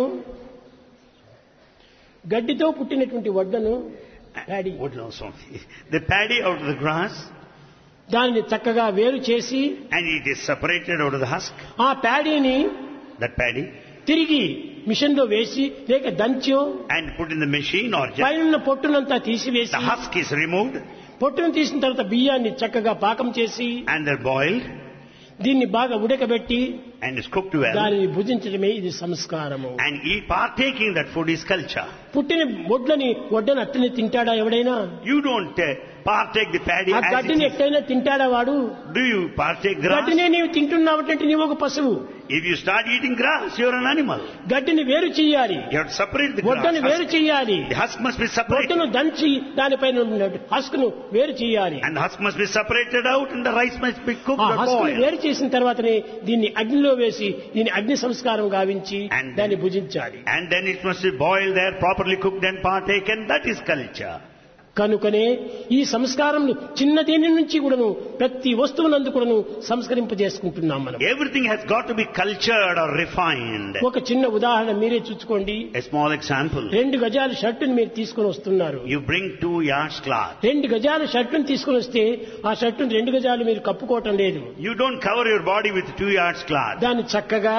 గడ్డితో పుట్టినటువంటి వడ్డను paddy What else? The paddy out of the grass దానిని చక్కగా వేరు చేసి and it is separated out of the husk. ఆ ప్యాడీని That paddy తిరిగి మిషన్ లో వేసి లేక దంచో and put in the machine or just పైన పొట్టునంతా తీసివేసి the husk is removed పొట్టును తీసిన తర్వాత బియ్యాన్ని చక్కగా పాకం చేసి and they're boiled దీన్ని బాగా ఉడకబెట్టి and is cooked well దానిని భుజించడమే ఇది సంస్కారము and eat, partaking that food is culture. పుట్టిన వడ్లని వడ్డను అట్టని తింటాడా ఎవడైనా You don't uh, partake the paddy ఆ as it గడ్డిని is. ఎట్టయినా తింటాడా వాడు Do you partake grass? గడ్డినే నీవు తింటున్నావంటే నీవు ఒక పశువు If you start eating grass, you're an animal. గడ్డిని వేరు చేయాలి You have to separate the వడ్డను grass. వేరు Husk. చేయాలి The husk must be separated. వడ్డను దంచి దానిపైన ఉన్న హస్కును వేరు చేయాలి And the husk must be separated out and the rice must be cooked ఆ or హస్కును boiled. వేరు చేసిన తర్వాతనే దీన్ని అగ్నిలో వేసి దీన్ని అగ్ని సంస్కారం గావించి And then- దాన్ని భుజించాలి And then it must be boiled there, properly cooked and partaken. That is culture. కనుకనే ఈ సంస్కారములు చిన్న దేని నుంచి కూడాను ప్రతి వస్తువునందు కూడాను సంస్కరింపజేసుకుంటున్నాం మనం Everything has got to be cultured or refined. ఒక చిన్న ఉదాహరణ మీరే చూసుకోండి A small example. రెండు గజాల షర్టుని మీరు తీసుకొని వస్తున్నారు You bring two yards cloth. రెండు గజాల షర్టును తీసుకొని వస్తే ఆ షర్టును రెండు గజాలు మీరు కప్పుకోవటం లేదు You don't cover your body with two yards cloth. దాన్ని చక్కగా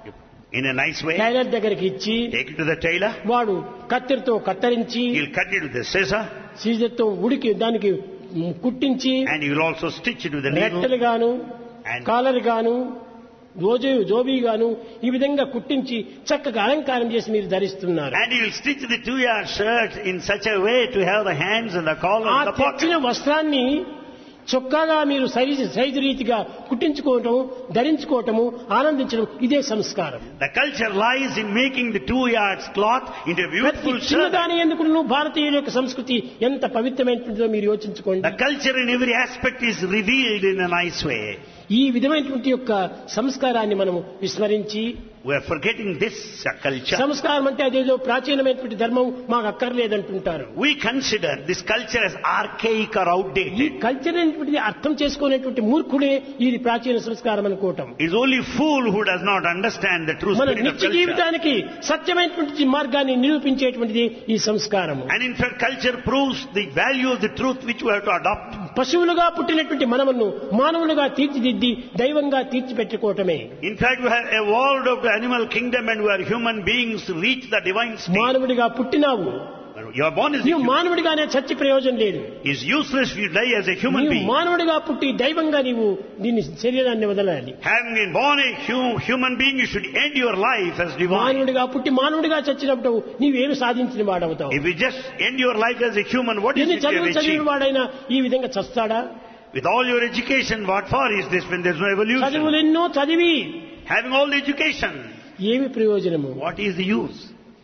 In a nice way, tailor దగ్గరికి ఇచ్చి take it to the tailor. వాడు కత్తెరతో కత్తిరించి He'll cut it with the scissor సీజర్తో ఉడికి దానికి కుట్టించి and he will also stitch it with the needle. రెట్టలు గాను And కాలర్ గాను రోజు జోబీ గాను ఈ విధంగా కుట్టించి చక్కగా అలంకారం చేసి మీరు ధరిస్తున్నారు And he will stitch the two yard shirt in such a way to have the hands and the collar ఆ and the తెచ్చిన pocket. వస్త్రాన్ని చొక్కాగా మీరు సైజు సైజు రీతిగా కుట్టించుకోవటం ధరించుకోవటము ఆనందించడం ఇదే సంస్కారం The culture lies in making the two yards cloth into a ప్రతి beautiful shirt. చిన్నదాని ఎందుకు భారతీయుల యొక్క సంస్కృతి ఎంత పవిత్రమైనదో మీరు యోచించుకోండి The culture in every aspect is revealed in a nice way. ఈ విధమైనటువంటి యొక్క సంస్కారాన్ని మనము విస్మరించి We are forgetting this uh, culture. సంస్కారం అంటే అదేదో ప్రాచీనమైనటువంటి ధర్మం మాకు అక్కర్లేదంటుంటారు We consider this culture as archaic or ఈ outdated. కల్చర్ అనేటువంటిది అర్థం చేసుకునేటువంటి మూర్ఖుడే ఇది ప్రాచీన సంస్కారం అనుకోవటం It's only fool who does not understand the true మన spirit of నిత్య culture. జీవితానికి సత్యమైనటువంటి మార్గాన్ని నిరూపించేటువంటిది ఈ సంస్కారము And in fact, culture proves the value of the truth which we have to adopt. పశువులుగా పుట్టినటువంటి మనమును మానవులుగా తీర్చిదిద్ది దైవంగా తీర్చిపెట్టుకోవటమే In fact, we have evolved out of the animal kingdom and we are human beings to reach the divine state. మానవుడిగా పుట్టినావు You are born as a నీవు human. మానవుడిగానే చచ్చి ప్రయోజనం లేదు It's useless if you die as a human నీవు being. మానవుడిగా పుట్టి దైవంగా నీవు దీని శరీరాన్ని వదలాలి Having been born a hu- human being, you should end your life as divine. మానవుడిగా పుట్టి మానవుడిగా చచ్చినప్పుడు నీవేమి సాధించిన వాడవుతావు If you just end your life as a human, what is ఎన్ని it you have చదువులు చదివిన achieved? వాడైనా ఈ విధంగా చస్తాడా With all your education, what for is this when there's no evolution? చదువులు ఎన్నో చదివి Having all the education, ఏమి ప్రయోజనము what is the use?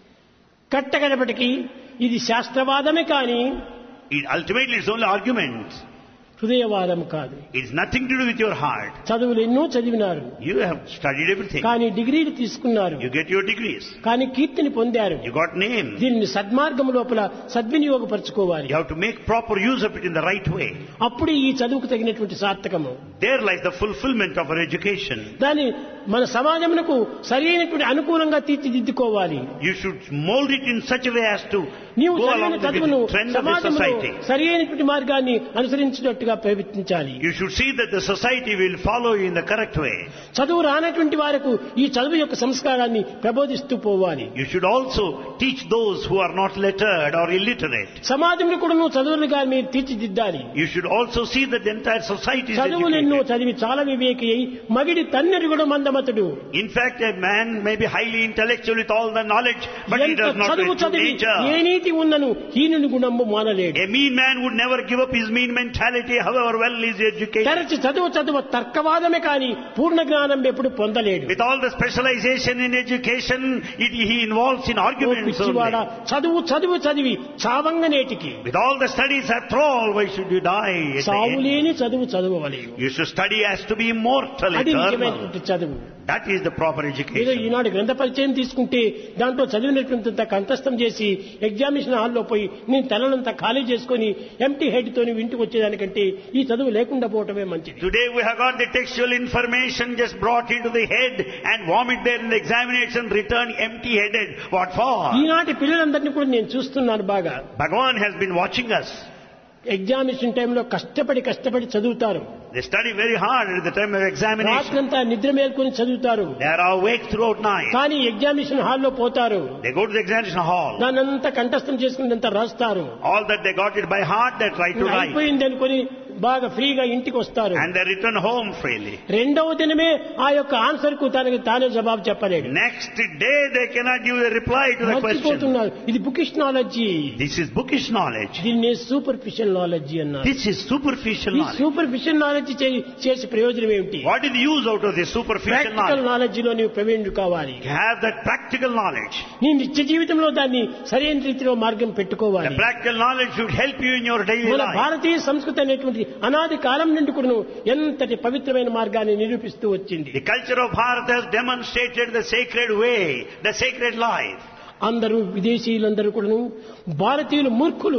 కట్టగడపటికి ఇది శాస్త్రవాదమే కాని It, ultimately, it's only argument. హృదయవాదం కాదు It's nothing to do with your heart. చదువులు ఎన్నో చదివినారు You have studied everything. కానీ డిగ్రీలు తీసుకున్నారు You get your degrees. కానీ కీర్తిని పొందారు You got name. దీనిని సద్మార్గం లోపల సద్వినియోగపరచుకోవాలి You have to make proper use of it in the right way. అప్పుడు ఈ చదువుకు తగినటువంటి సార్థకము There lies the fulfillment of our education. దాన్ని మన సమాజమునకు సరైనటువంటి అనుకూలంగా తీర్చిదిద్దుకోవాలి You should mold it in such a way as to నీవు go చదివిన along with చదువును the trend of the సమాజంలో society. సరైనటువంటి మార్గాన్ని అనుసరించినట్టుగా ప్రయత్నించాలి You should see that the society will follow you in the correct way. చదువు రానటువంటి వారికి ఈ చదువు యొక్క సంస్కారాన్ని ప్రబోధిస్తూ పోవాలి You should also teach those who are not lettered or illiterate. సమాజంలో కూడా నువ్వు చదువులుగా మీరు తీర్చిదిద్దాలి You should also see that the entire society is చదువులు ఎన్నో educated. చదివి చాలా వివేకి అయి మగిడి తన్నెరు కూడా మందమతుడు In fact, a man may be highly intellectual with all the knowledge, but he ఎంత does not చదువు know true చదివి ఏ nature. నీతి ఉన్నను హీనుని గుణము మానలేడు A mean man would never give up his mean mentality, however well he is educated. తరచి చదువు చదువు తర్కవాదమే కాని పూర్ణ జ్ఞానం ఎప్పుడు పొందలేడు With all the specialization in education, it, he involves in oh arguments పిచ్చివాడ only. చదువు చదువు చదివి చావంగ నేటికి With all the studies after all, why should you die? at the చావు end? లేని చదువు చదవలేవు You should study as to be immortal, అది eternal. నిజమైనటువంటి చదువు That is the proper ఏదో education. ఈనాడు గ్రంథ పరిచయం తీసుకుంటే దాంట్లో చదివినటువంటి కంఠస్థం చేసి ఎగ్జామినేషన్ హాల్లో పోయి నేను తలనంతా ఖాళీ చేసుకొని ఎంటీ హెడ్ తోని ఇంటికి వచ్చేదానికంటే ఈ చదువు లేకుండా పోవటమే మంచిది Today we have got the textual information just brought into the head and vomit there in the examination, return empty-headed. What for? ఈనాటి పిల్లలందరినీ కూడా నేను చూస్తున్నాను బాగా Bhagavan has been watching us. Examination టైంలో కష్టపడి కష్టపడి చదువుతారు They study very hard at the time of examination. రాత్రంతా నిద్ర మేల్కొని చదువుతారు They are awake throughout night. కానీ ఎగ్జామినేషన్ హాల్లో పోతారు They go to the examination hall. దానంతా కంఠస్థం చేసుకున్నంత రాస్తారు All that they got it by heart, they try to write. అయిపోయింది అనుకొని బాగా ఫ్రీగా ఇంటికి వస్తారు And they return home freely. రెండవ దినమే ఆ యొక్క ఆన్సర్ కు తనకి తానే జవాబు చెప్పలేడు Next day they cannot give a reply to the question. మర్చిపోతున్నారు ఇది bookish knowledge This is bookish knowledge. దీన్ని సూపర్ఫిషియల్ నాలెడ్జి అన్నారు This is superficial ఈ knowledge. సూపర్ఫిషియల్ నాలెడ్జ్ చేసే ప్రయోజనం ఏమిటి What is the use out of this superficial practical knowledge? Knowledge లో నీవు ప్రవీణుడు కావాలి You have that practical knowledge. నీ నిత్య జీవితంలో దాన్ని సరైన రీతిలో మార్గం The పెట్టుకోవాలి practical knowledge should help you in your daily మన life. భారతీయ సంస్కృతి అనేటువంటి అనాది కాలం నుండి కూడా ఎంతటి పవిత్రమైన మార్గాన్ని నిరూపిస్తూ వచ్చింది The culture of Bharat has demonstrated the sacred way, the sacred life. అందరూ విదేశీయులందరూ కూడాను భారతీయులు మూర్ఖులు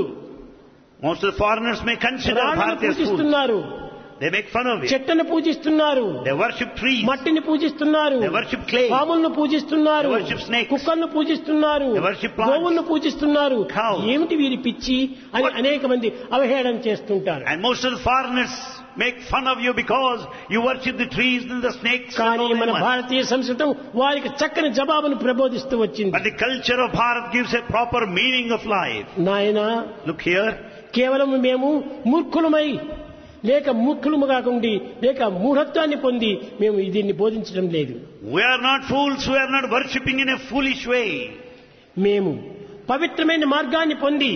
Most of the foreigners may consider రాళ్ళను Bharatiya fools. పూజిస్తున్నారు They make fun of it. చెట్టను పూజిస్తున్నారు They worship trees. మట్టిని పూజిస్తున్నారు They worship clay. పాములను పూజిస్తున్నారు They worship snakes. కుక్కలను పూజిస్తున్నారు They worship plants. గోవులను పూజిస్తున్నారు Cows. ఏమిటి వీరి పిచ్చి అని What? అనేక మంది అవహేళన చేస్తుంటారు And most of the foreigners make fun of you because you worship the trees and the snakes and కానీ all మన animals. భారతీయ సంస్కృతం వారికి చక్కని జవాబును ప్రబోధిస్తూ వచ్చింది But the culture of Bharat gives a proper meaning of life. నాయనా Look here. కేవలం మేము మూర్ఖులమై లేక మూర్ఖులము కాకుండి లేక మూఢత్వాన్ని పొంది మేము దీన్ని బోధించడం లేదు We are not fools. We are not worshipping in a foolish way. మేము పవిత్రమైన మార్గాన్ని పొంది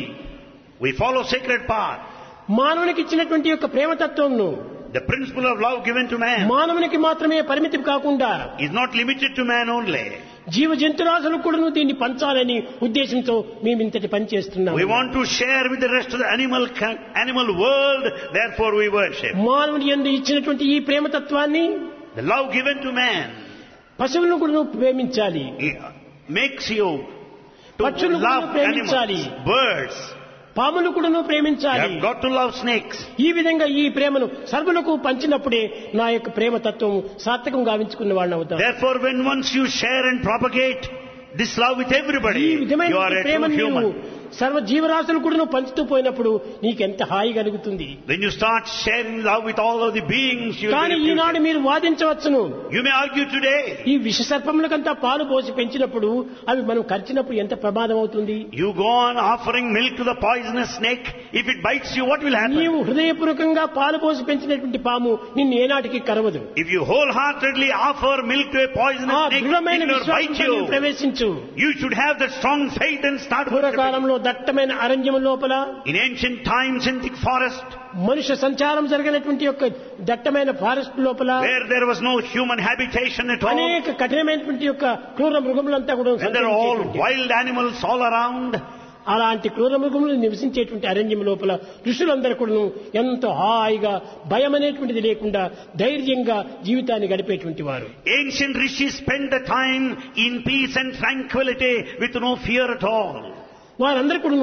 We follow sacred path. మానవునికి ఇచ్చినటువంటి యొక్క ప్రేమతత్వంను The principle of love given to man మానవునికి మాత్రమే పరిమితి కాకుండా is not limited to man only. జీవ జంతురాశులకు కూడా దీన్ని పంచాలని ఉద్దేశంతో మేము ఇంతటి పని చేస్తున్నాం We want to share with the rest of the animal, ca- animal world, therefore we worship. మానవుని యందు ఇచ్చినటువంటి ఈ ప్రేమతత్వాన్ని The love given to man పశువులను కూడా ప్రేమించాలి it makes you to పక్షులను కూడా love ప్రేమించాలి. animals, birds. పాములు కూడా You ప్రేమించాలి have got to love snakes. ఈ విధంగా ఈ ప్రేమను సర్వులకు పంచినప్పుడే నా యొక్క ప్రేమ తత్వం సార్థకం గావించుకున్న వాళ్ళని అవుతాం Therefore, when once you share and propagate this love with ఈ everybody, you విధమైన are a true ప్రేమను నీవు human. సర్వ జీవరాశులు కూడా నువ్వు పంచుతూ పోయినప్పుడు నీకెంత హాయి కలుగుతుంది When you start sharing love with all of the beings, you will కానీ be ఈనాడు refuted. మీరు వాదించవచ్చును You may argue today. ఈ విష సర్పములకంతా పాలు పోసి పెంచినప్పుడు అవి మనం ఖర్చినప్పుడు ఎంత ప్రమాదం అవుతుంది You go on offering milk to the poisonous snake. If it bites you, what will happen? నీవు హృదయపూర్వకంగా పాలు పోసి పెంచినటువంటి పాము నిన్ను ఏనాటికి కరవదు If you wholeheartedly offer milk to a ఆ poisonous snake, దృఢమైన it will bite విశ్వాసంతో నీవు you. ప్రవేశించు You should have that strong faith and start worshipping. పూర్వకాలంలో దట్టమైన అరణ్యం లోపల In ancient times in thick forest, మనుష్య సంచారం జరిగినటువంటి యొక్క దట్టమైన ఫారెస్ట్ లోపల where there was no human habitation at all, అనేక కఠినమైనటువంటి యొక్క క్రూర మృగములంతా కూడా and there are all సంచరించేటువంటి. wild animals all around, అలాంటి క్రూర మృగములు నివసించేటువంటి అరణ్యం లోపల ఋషులందరూ కూడా ఎంతో హాయిగా భయం అనేటువంటిది లేకుండా ధైర్యంగా జీవితాన్ని గడిపేటువంటి వారు ancient rishis spent the time in peace and tranquility with no fear at all. వారందరూ కూడా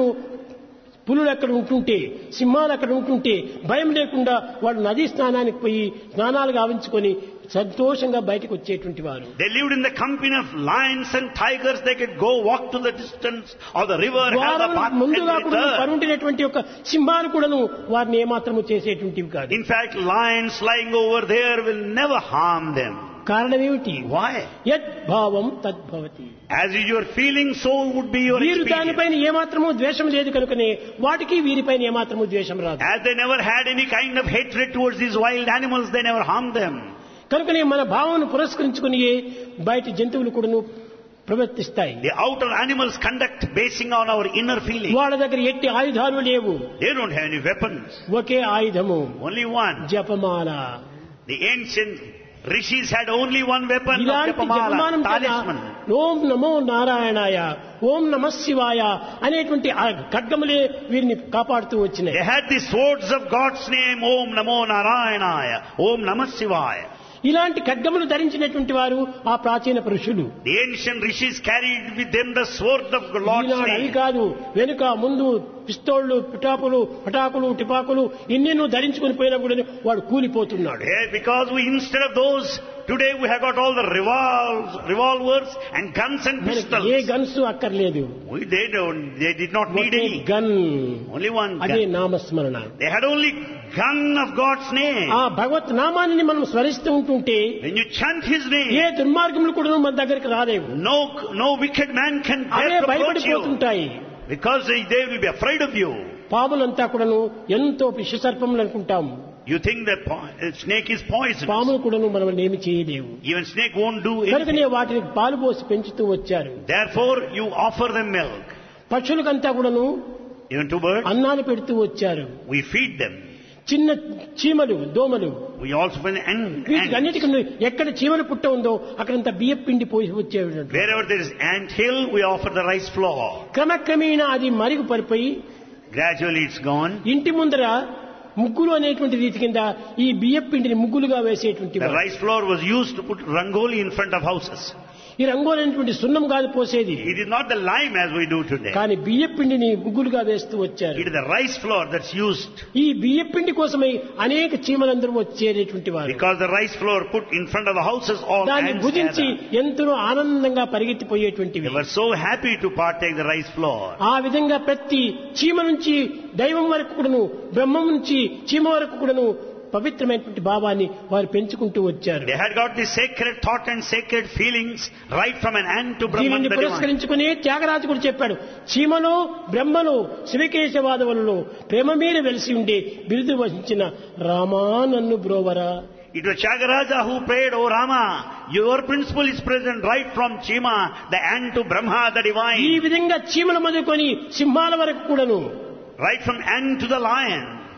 పులులు అక్కడ ఉంటుంటే సింహాలు అక్కడ ఉంటుంటే భయం లేకుండా వాడు నదీ స్నానానికి పోయి స్నానాలు గావించుకొని సంతోషంగా బయటకు వచ్చేటువంటి వారు They lived in the company of lions and tigers. They could go walk to the distance of the river, have a వారం bath, and ముందుగా కూడా return. పరుండినటువంటి యొక్క సింహాలు కూడాను వారిని ఏమాత్రము చేసేటువంటివి కాదు In fact, lions lying over there will never harm them. కారణం ఏమిటి Why? యద్భావం తద్భవతి As is your feeling, so would be your వీరు experience. దానిపైన ఏమాత్రము ద్వేషం లేదు కనుకనే వాటికి వీరిపైన ఏమాత్రము ద్వేషం రాదు As they never had any kind of hatred towards these wild animals, they never harmed them. కనుకనే మన భావను పురస్కరించుకుని బయట జంతువులు కూడాను ప్రవర్తిస్తాయి The outer animals conduct basing on our inner feeling. వాళ్ళ దగ్గర ఎట్టి ఆయుధాలు లేవు They don't have any weapons. ఒకే ఆయుధము Only one. జపమాల The ancient rishis had only one weapon of ఇలాంటి Japamala, జపమానం చేత talisman. ఓం నమో నారాయణాయ ఓం నమ శివాయ అనేటువంటి ఆ ఖడ్గములే వీరిని కాపాడుతూ వచ్చినాయి They had the swords of God's name, Om Namo Narayanaya, Om Namah Shivaya. ఇలాంటి ఖడ్గములు ధరించినటువంటి వారు ఆ ప్రాచీన పురుషులు The ancient rishis carried with them the sword of Lord's ఈనాడు అవి name. కాదు వెనుక ముందు పిస్తోళ్లు పిటాకులు పటాకులు టిపాకులు ఇన్నెన్నో ధరించుకుని పోయినా కూడా వాడు కూలిపోతున్నాడు Yeah, because we, instead of those, today we have got all the revolves, revolvers and guns and మనకి pistols. ఏ గన్స్ అక్కర్లేదు We, they don't, they did not need ఒకే any. గన్ Only one అదే gun. నామస్మరణ They had only gun of God's name. ఆ భగవత్ నామాన్ని మనం స్మరిస్తూ ఉంటుంటే When you chant His A name, దుర్మార్గములు కూడా మన దగ్గరికి రాలేవు no, no wicked man can away dare to approach you. భయపడిపోతుంటాయి Because they, they will be afraid of you. పాములంతా కూడాను ఎంతో విషసర్పములు అనుకుంటాము You think that po- uh, snake is poisonous. పాములు కూడాను మనం ఏమి చేయలేవు Even snake won't do anything. కనుకనే వాటిని పాలు పోసి పెంచుతూ వచ్చారు Therefore, you offer them milk. పక్షులకంతా కూడాను Even to birds, అన్నాలు పెడుతూ వచ్చారు we feed them. చిన్న చీమలు దోమలు We also feed and, వీటికి and అన్నిటికీ ఎక్కడ చీమల పుట్ట ఉందో అక్కడంతా బియ్యం పిండి పోసి వచ్చేవి wherever there is ant hill, we offer the rice flour. క్రమక్రమేణా అది మరుగు పడిపోయి Gradually, it's gone. ఇంటి ముందర ముగ్గులు అనేటువంటి రీతి కింద ఈ బియ్యం పిండిని ముగ్గులుగా వేసేటువంటి The వారు. rice flour was used to put rangoli in front of houses. ఈ రంగోలు అనేటువంటి సున్నం కాదు పోసేది It is not the lime as we do today. కానీ బియ్యం పిండిని ముగ్గులుగా వేస్తూ వచ్చారు It is the rice flour that's used ఈ బియ్యం పిండి కోసమై అనేక చీమలందరూ వచ్చేటటువంటి వారు because the rice flour put in front of the houses all దాన్ని ants భుజించి gather. ఎంతో ఆనందంగా పరిగెత్తిపోయేటువంటివి They were so happy to partake the rice flour. ఆ విధంగా ప్రతి చీమ నుంచి దైవం వరకు కూడాను బ్రహ్మం నుంచి చీమ వరకు కూడాను పవిత్రమైనటువంటి భావాన్ని వారు పెంచుకుంటూ వచ్చారు They had got the sacred thought and sacred feelings right from an ant to Brahman దీనిని the divine. పురస్కరించుకుని త్యాగరాజు కూడా చెప్పాడు చీమలో బ్రహ్మలో శివకేశవాదవులలో ప్రేమ మీద వెలిసి ఉండే బిరుదు వహించిన రామా నన్ను బ్రోవరా It was Chagaraja who prayed, O Rama, your principle is present right from Chima, the ant to Brahma, the ఈ divine, విధంగా చీమలు మొదలుకొని సింహాల వరకు కూడాను right from ant to the lion.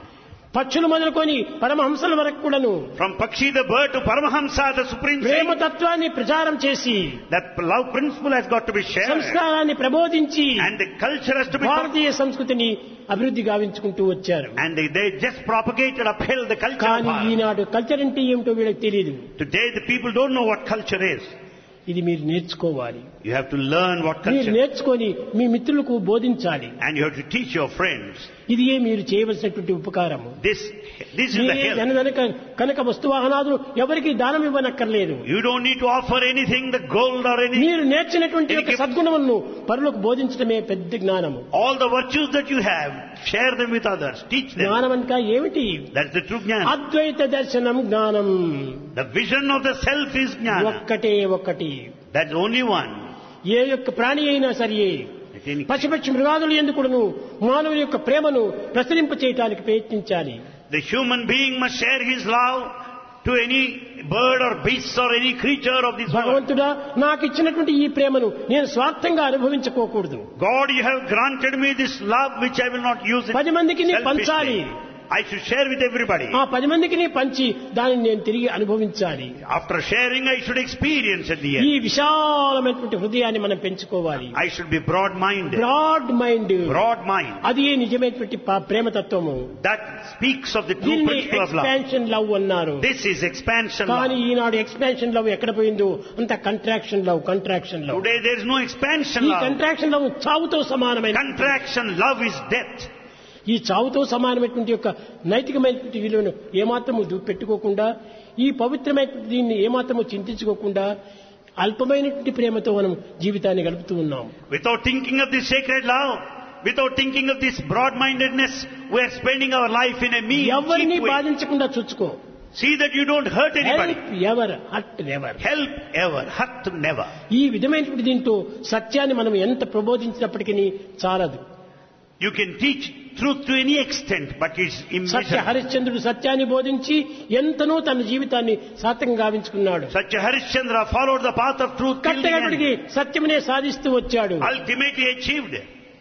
పక్షులు మొదలుకొని పరమహంసల వరకు కూడాను From Pakshi the bird to Paramahamsa the supreme Prema saint, తత్వాన్ని ప్రచారం చేసి that love principle has got to be shared. సంస్కారాన్ని ప్రబోధించి And the culture has to be taught. భారతీయ సంస్కృతిని అభివృద్ధి గావించుకుంటూ వచ్చారు And they, they just propagated, upheld the culture. of కానీ Bharat. ఈనాడు కల్చర్ అంటే ఏమిటో వీళ్ళకి తెలియదు Today the people don't know what culture is. ఇది మీరు నేర్చుకోవాలి You have to learn what మీరు culture నేర్చుకొని మీ మిత్రులకు బోధించాలి and you have to teach your friends. ఇది మీరు చేయవలసినటువంటి ఉపకారము This, this is the మీరే help. ధనధనక కనుక వస్తువాహనాదులు ఎవరికి దానం ఇవ్వనక్కర్లేదు You don't need to offer anything, the gold or anything. మీరు నేర్చినటువంటి యొక్క సద్గుణములను పరులకు బోధించడమే పెద్ద జ్ఞానము All the virtues that you have, share them with others. Teach them. జ్ఞానం అనగా ఏమిటి That's the true jnana. అద్వైత దర్శనం జ్ఞానం The vision of the self is jnana. ఒక్కటే ఒక్కటి That's only one. ఏ యొక్క ప్రాణి అయినా సరే At any- పశుపక్షి మృగాదులు ఎందుకును మానవుని యొక్క ప్రేమను ప్రసరింప చేయటానికి ప్రయత్నించాలి The human being must share his love to any bird or beast or any creature of this world. భగవంతుడా నాకు ఇచ్చినటువంటి ఈ ప్రేమను నేను స్వార్థంగా అనుభవించుకోకూడదు God, you have granted me this love which I will not use it పది మందికి నీ పంచాలి selfishly. I should share with everybody. ఆ పది మందికి నీ పంచి దానిని నేను తిరిగి అనుభవించాలి After sharing, I should experience at the ఈ end. విశాలమైనటువంటి హృదయాన్ని మనం పెంచుకోవాలి I should be broad-minded. Broad mind Broad mind. అది ఏ నిజమైనటువంటి పా- ప్రేమ తత్వము That speaks of the true దీన్ని principle of love. Expansion love అన్నారు This is expansion కానీ love. ఈనాడు ఎక్స్పాన్షన్ లవ్ ఎక్కడ పోయిందో అంత contraction love contraction love Today there is no expansion ఈ love. కంట్రాక్షన్ లవ్ చావుతో సమానమైన Contraction love is death. ఈ చావుతో సమానమైనటువంటి యొక్క నైతికమైనటువంటి విలువను ఏమాత్రము దూ- పెట్టుకోకుండా ఈ పవిత్రమైనటువంటి దీన్ని ఏమాత్రము చింతించుకోకుండా అల్పమైనటువంటి ప్రేమతో మనం జీవితాన్ని గడుపుతూ ఉన్నాం Without thinking of this sacred love, without thinking of this broad-mindedness, we are spending our life in a mean, ఎవరిని cheap way. బాధించకుండా చూసుకో See that you don't hurt anybody. Help ever hurt ever Help ever, hurt never. ఈ విధమైనటువంటి దీంతో సత్యాన్ని మనం ఎంత ప్రబోధించినప్పటికీ చాలదు You can teach truth to any extent, but it's Satya immeasurable. హరిశ్చంద్రుడు సత్యాన్ని బోధించి ఎంతనో తన జీవితాన్ని సార్థకం గావించుకున్నాడు Such a Harishchandra followed the path of truth till the కట్టగడికి end. సత్యమునే సాధిస్తూ వచ్చాడు Ultimately achieved.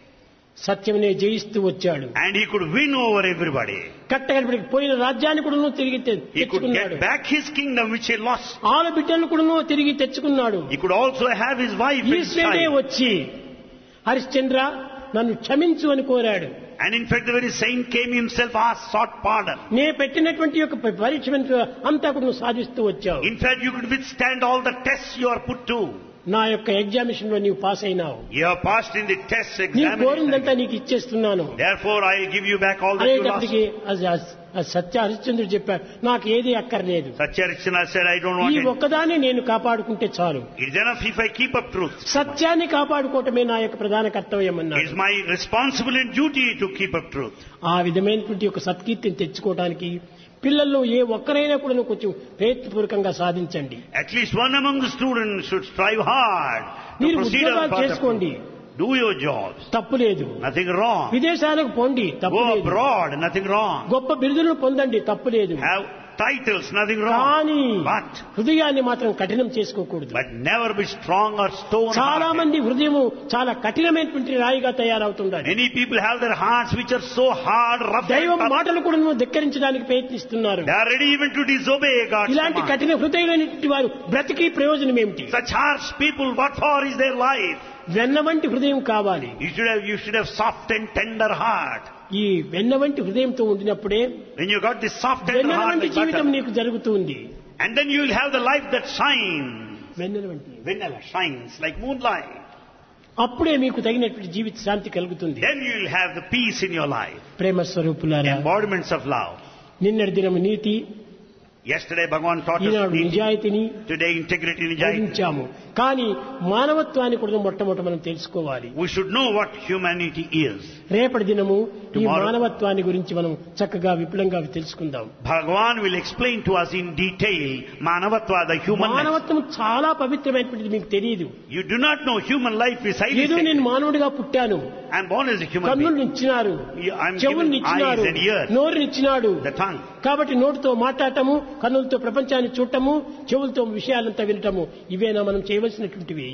సత్యమునే జయిస్తూ వచ్చాడు And he could win over everybody. కట్టగడికి పోయిన రాజ్యాన్ని కూడా తిరిగి తె- He could తెచ్చుకున్నాడు get back his kingdom which he lost. ఆల బిడ్డలను కూడా తిరిగి తెచ్చుకున్నాడు He could also have his wife and ఈశ్వరుడే child. వచ్చి హరిశ్చంద్ర నన్ను క్షమించు అని కోరాడు And in fact, the very saint came himself, asked, sought pardon. నే పెట్టినటువంటి యొక్క ప- పరీక్ష అంతా కూడా నువ్వు సాధిస్తూ వచ్చావు In fact, you could withstand all the tests you are put to. నా యొక్క ఎగ్జామినేషన్ లో నీవు పాస్ అయినావు You have passed in the test నీ examination. కోరిందంతా నీకు ఇచ్చేస్తున్నాను Therefore, I give you back all that you lost. అనేటప్పటికీ అది- అది- అది సత్య హరిశ్చంద్రుడు చెప్పాడు నాకు ఏది అక్కర్లేదు Satyarishana said, I don't want ఈ it. ఒక్కదాన్ని నేను కాపాడుకుంటే చాలు It's enough if I keep up truth. సత్యాన్ని కాపాడుకోవటమే నా యొక్క ప్రధాన కర్తవ్యం అన్నాడు It's my responsibility and duty to keep up truth. ఆ విధమైనటువంటి ఒక సత్కీర్తిని తెచ్చుకోవడానికి పిల్లల్లో ఏ ఒక్కరైనా కూడా కొంచెం ప్రయత్నపూర్వకంగా సాధించండి At least one among the students should strive hard to మీరు proceed on the ఉద్యోగాలు path of చేసుకోండి truth. Do your jobs. తప్పు లేదు Nothing wrong. విదేశాలకు పోండి తప్పు Go లేదు abroad. Nothing wrong. గొప్ప బిరుదులను పొందండి తప్పు లేదు Have titles. Nothing wrong. కానీ But, హృదయాన్ని మాత్రం కఠినం చేసుకోకూడదు but never be strong or stone చాలా hearted. మంది హృదయము చాలా కఠినమైనటువంటి రాయిగా తయారవుతుండాలి Many people have their hearts which are so hard, rough, and దైవం tough. మాటలు కూడా నువ్వు ధిక్కరించడానికి ప్రయత్నిస్తున్నారు They are ready even to disobey God's ఇలాంటి command. కఠిన హృదయమైనటువంటి వారు బ్రతికి ప్రయోజనం ఏమిటి Such harsh people, what for is their life? వెన్న వంటి హృదయం కావాలి You should have, you should have soft and tender heart. ఈ వెన్న వంటి హృదయంతో ఉండినప్పుడే When you got this soft tender Vennela heart వంటి like జీవితం butter, నీకు జరుగుతుంది and then you will have the life that shines. వెన్నెల వంటి Vanilla shines like moonlight. అప్పుడే మీకు తగినటువంటి జీవిత శాంతి కలుగుతుంది Then you will have the peace in your life. ప్రేమ స్వరూపులారా Embodiments of love. నిన్నటి దినము నీతి Yesterday Bhagavan taught us ఈనాడు neat. నిజాయితీని Today integrity and nijayati. బోధించాము కానీ మానవత్వాన్ని కూడా మొట్టమొదట మనం తెలుసుకోవాలి We should know what humanity is. రేపటి దినము ఈ Tomorrow. మానవత్వాన్ని గురించి మనం చక్కగా విపులంగా తెలుసుకుందాం Bhagavan will explain to us in detail Manavatva, the human life. మానవత్వం చాలా పవిత్రమైనటువంటిది మీకు తెలియదు You do not know human life is highly ఏదో నేను sacred. మానవుడిగా పుట్టాను I'm born as a human being. కన్నులు ఇచ్చినారు I'm చెవుల్ని given ఇచ్చినారు eyes and ears. నోరుని ఇచ్చినాడు The tongue. కాబట్టి నోటితో మాట్లాడటము కన్నులతో ప్రపంచాన్ని చూడటము చెవులతో విషయాలంతా వినటము ఇవేనా మనం చేయవలసినటువంటివి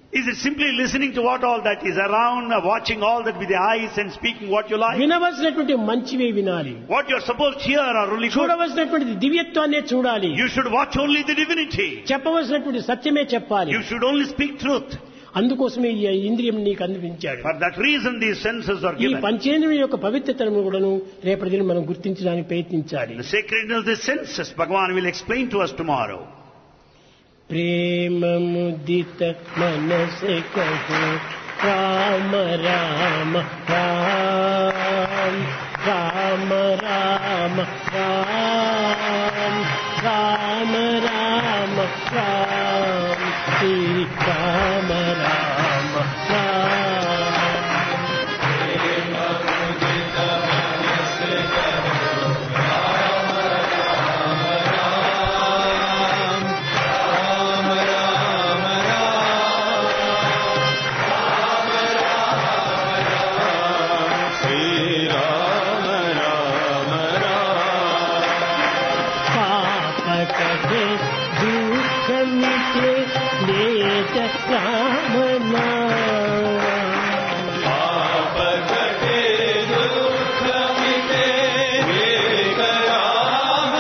Is it simply listening to what all that is around, uh, watching all that with the eyes and speaking what you like? వినవలసినటువంటి మంచివే వినాలి What you're supposed to hear are only good. చూడవలసినటువంటి దివ్యత్వాన్నే చూడాలి You should watch only the divinity. చెప్పవలసినటువంటి సత్యమే చెప్పాలి You should only speak truth. అందుకోసమే ఈ ఇంద్రియం నీకు అందించాడు For that reason these senses are ఈ given. పంచేంద్రియం యొక్క పవిత్రతను కూడాను రేపటి దినం మనం గుర్తించడానికి ప్రయత్నించాలి The sacredness of the senses, Bhagavan will explain to us tomorrow. ప్రేమ ముదిత మనస కహు రామ రామ రామ రామ రామ రామ రామ రామ రామ శ్రీ రామ రామ రామ श्रीराम राम राम पाप कटे दुख मिटे लेत राम नाम पाप कटे दुख मिटे एक राम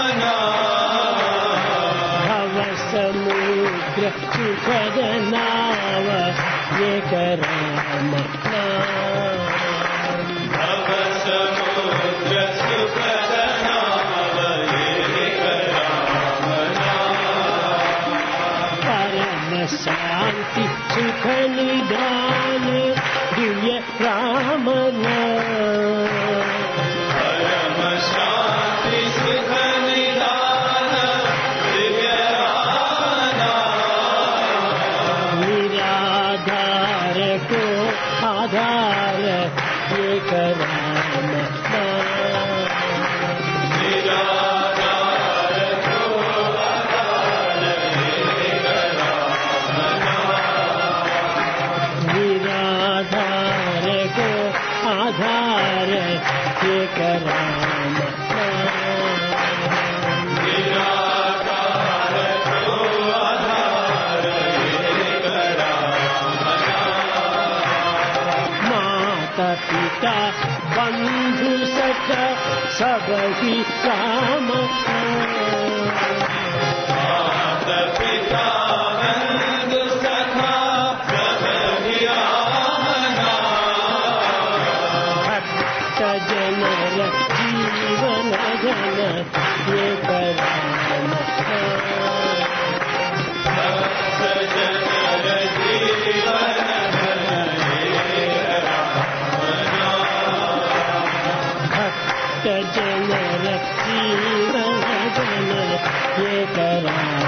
नाम भव समुद्र सुखद नाव एक राम नाम भव समुद्र सुखद नाव एक राम नाम परम शांति सुख निदान दिव्य राम नाम परम शांति सुख निदान दिव्य राम नाम निराधार को आधार एक राम नाम निराकार को आधार एक राम नाम निराधार को आधार एक राम नाम निराकार को आधार एक राम माता पिता बंधु सखा सब ही राम नाम। मात पिता बंधु सखा सब ही राम नाम भक्त जनर जीवन जन एक राम नाम। भक्त जनर जीवन धन एक राम नाम भक्त जनर जीवन जन एक राम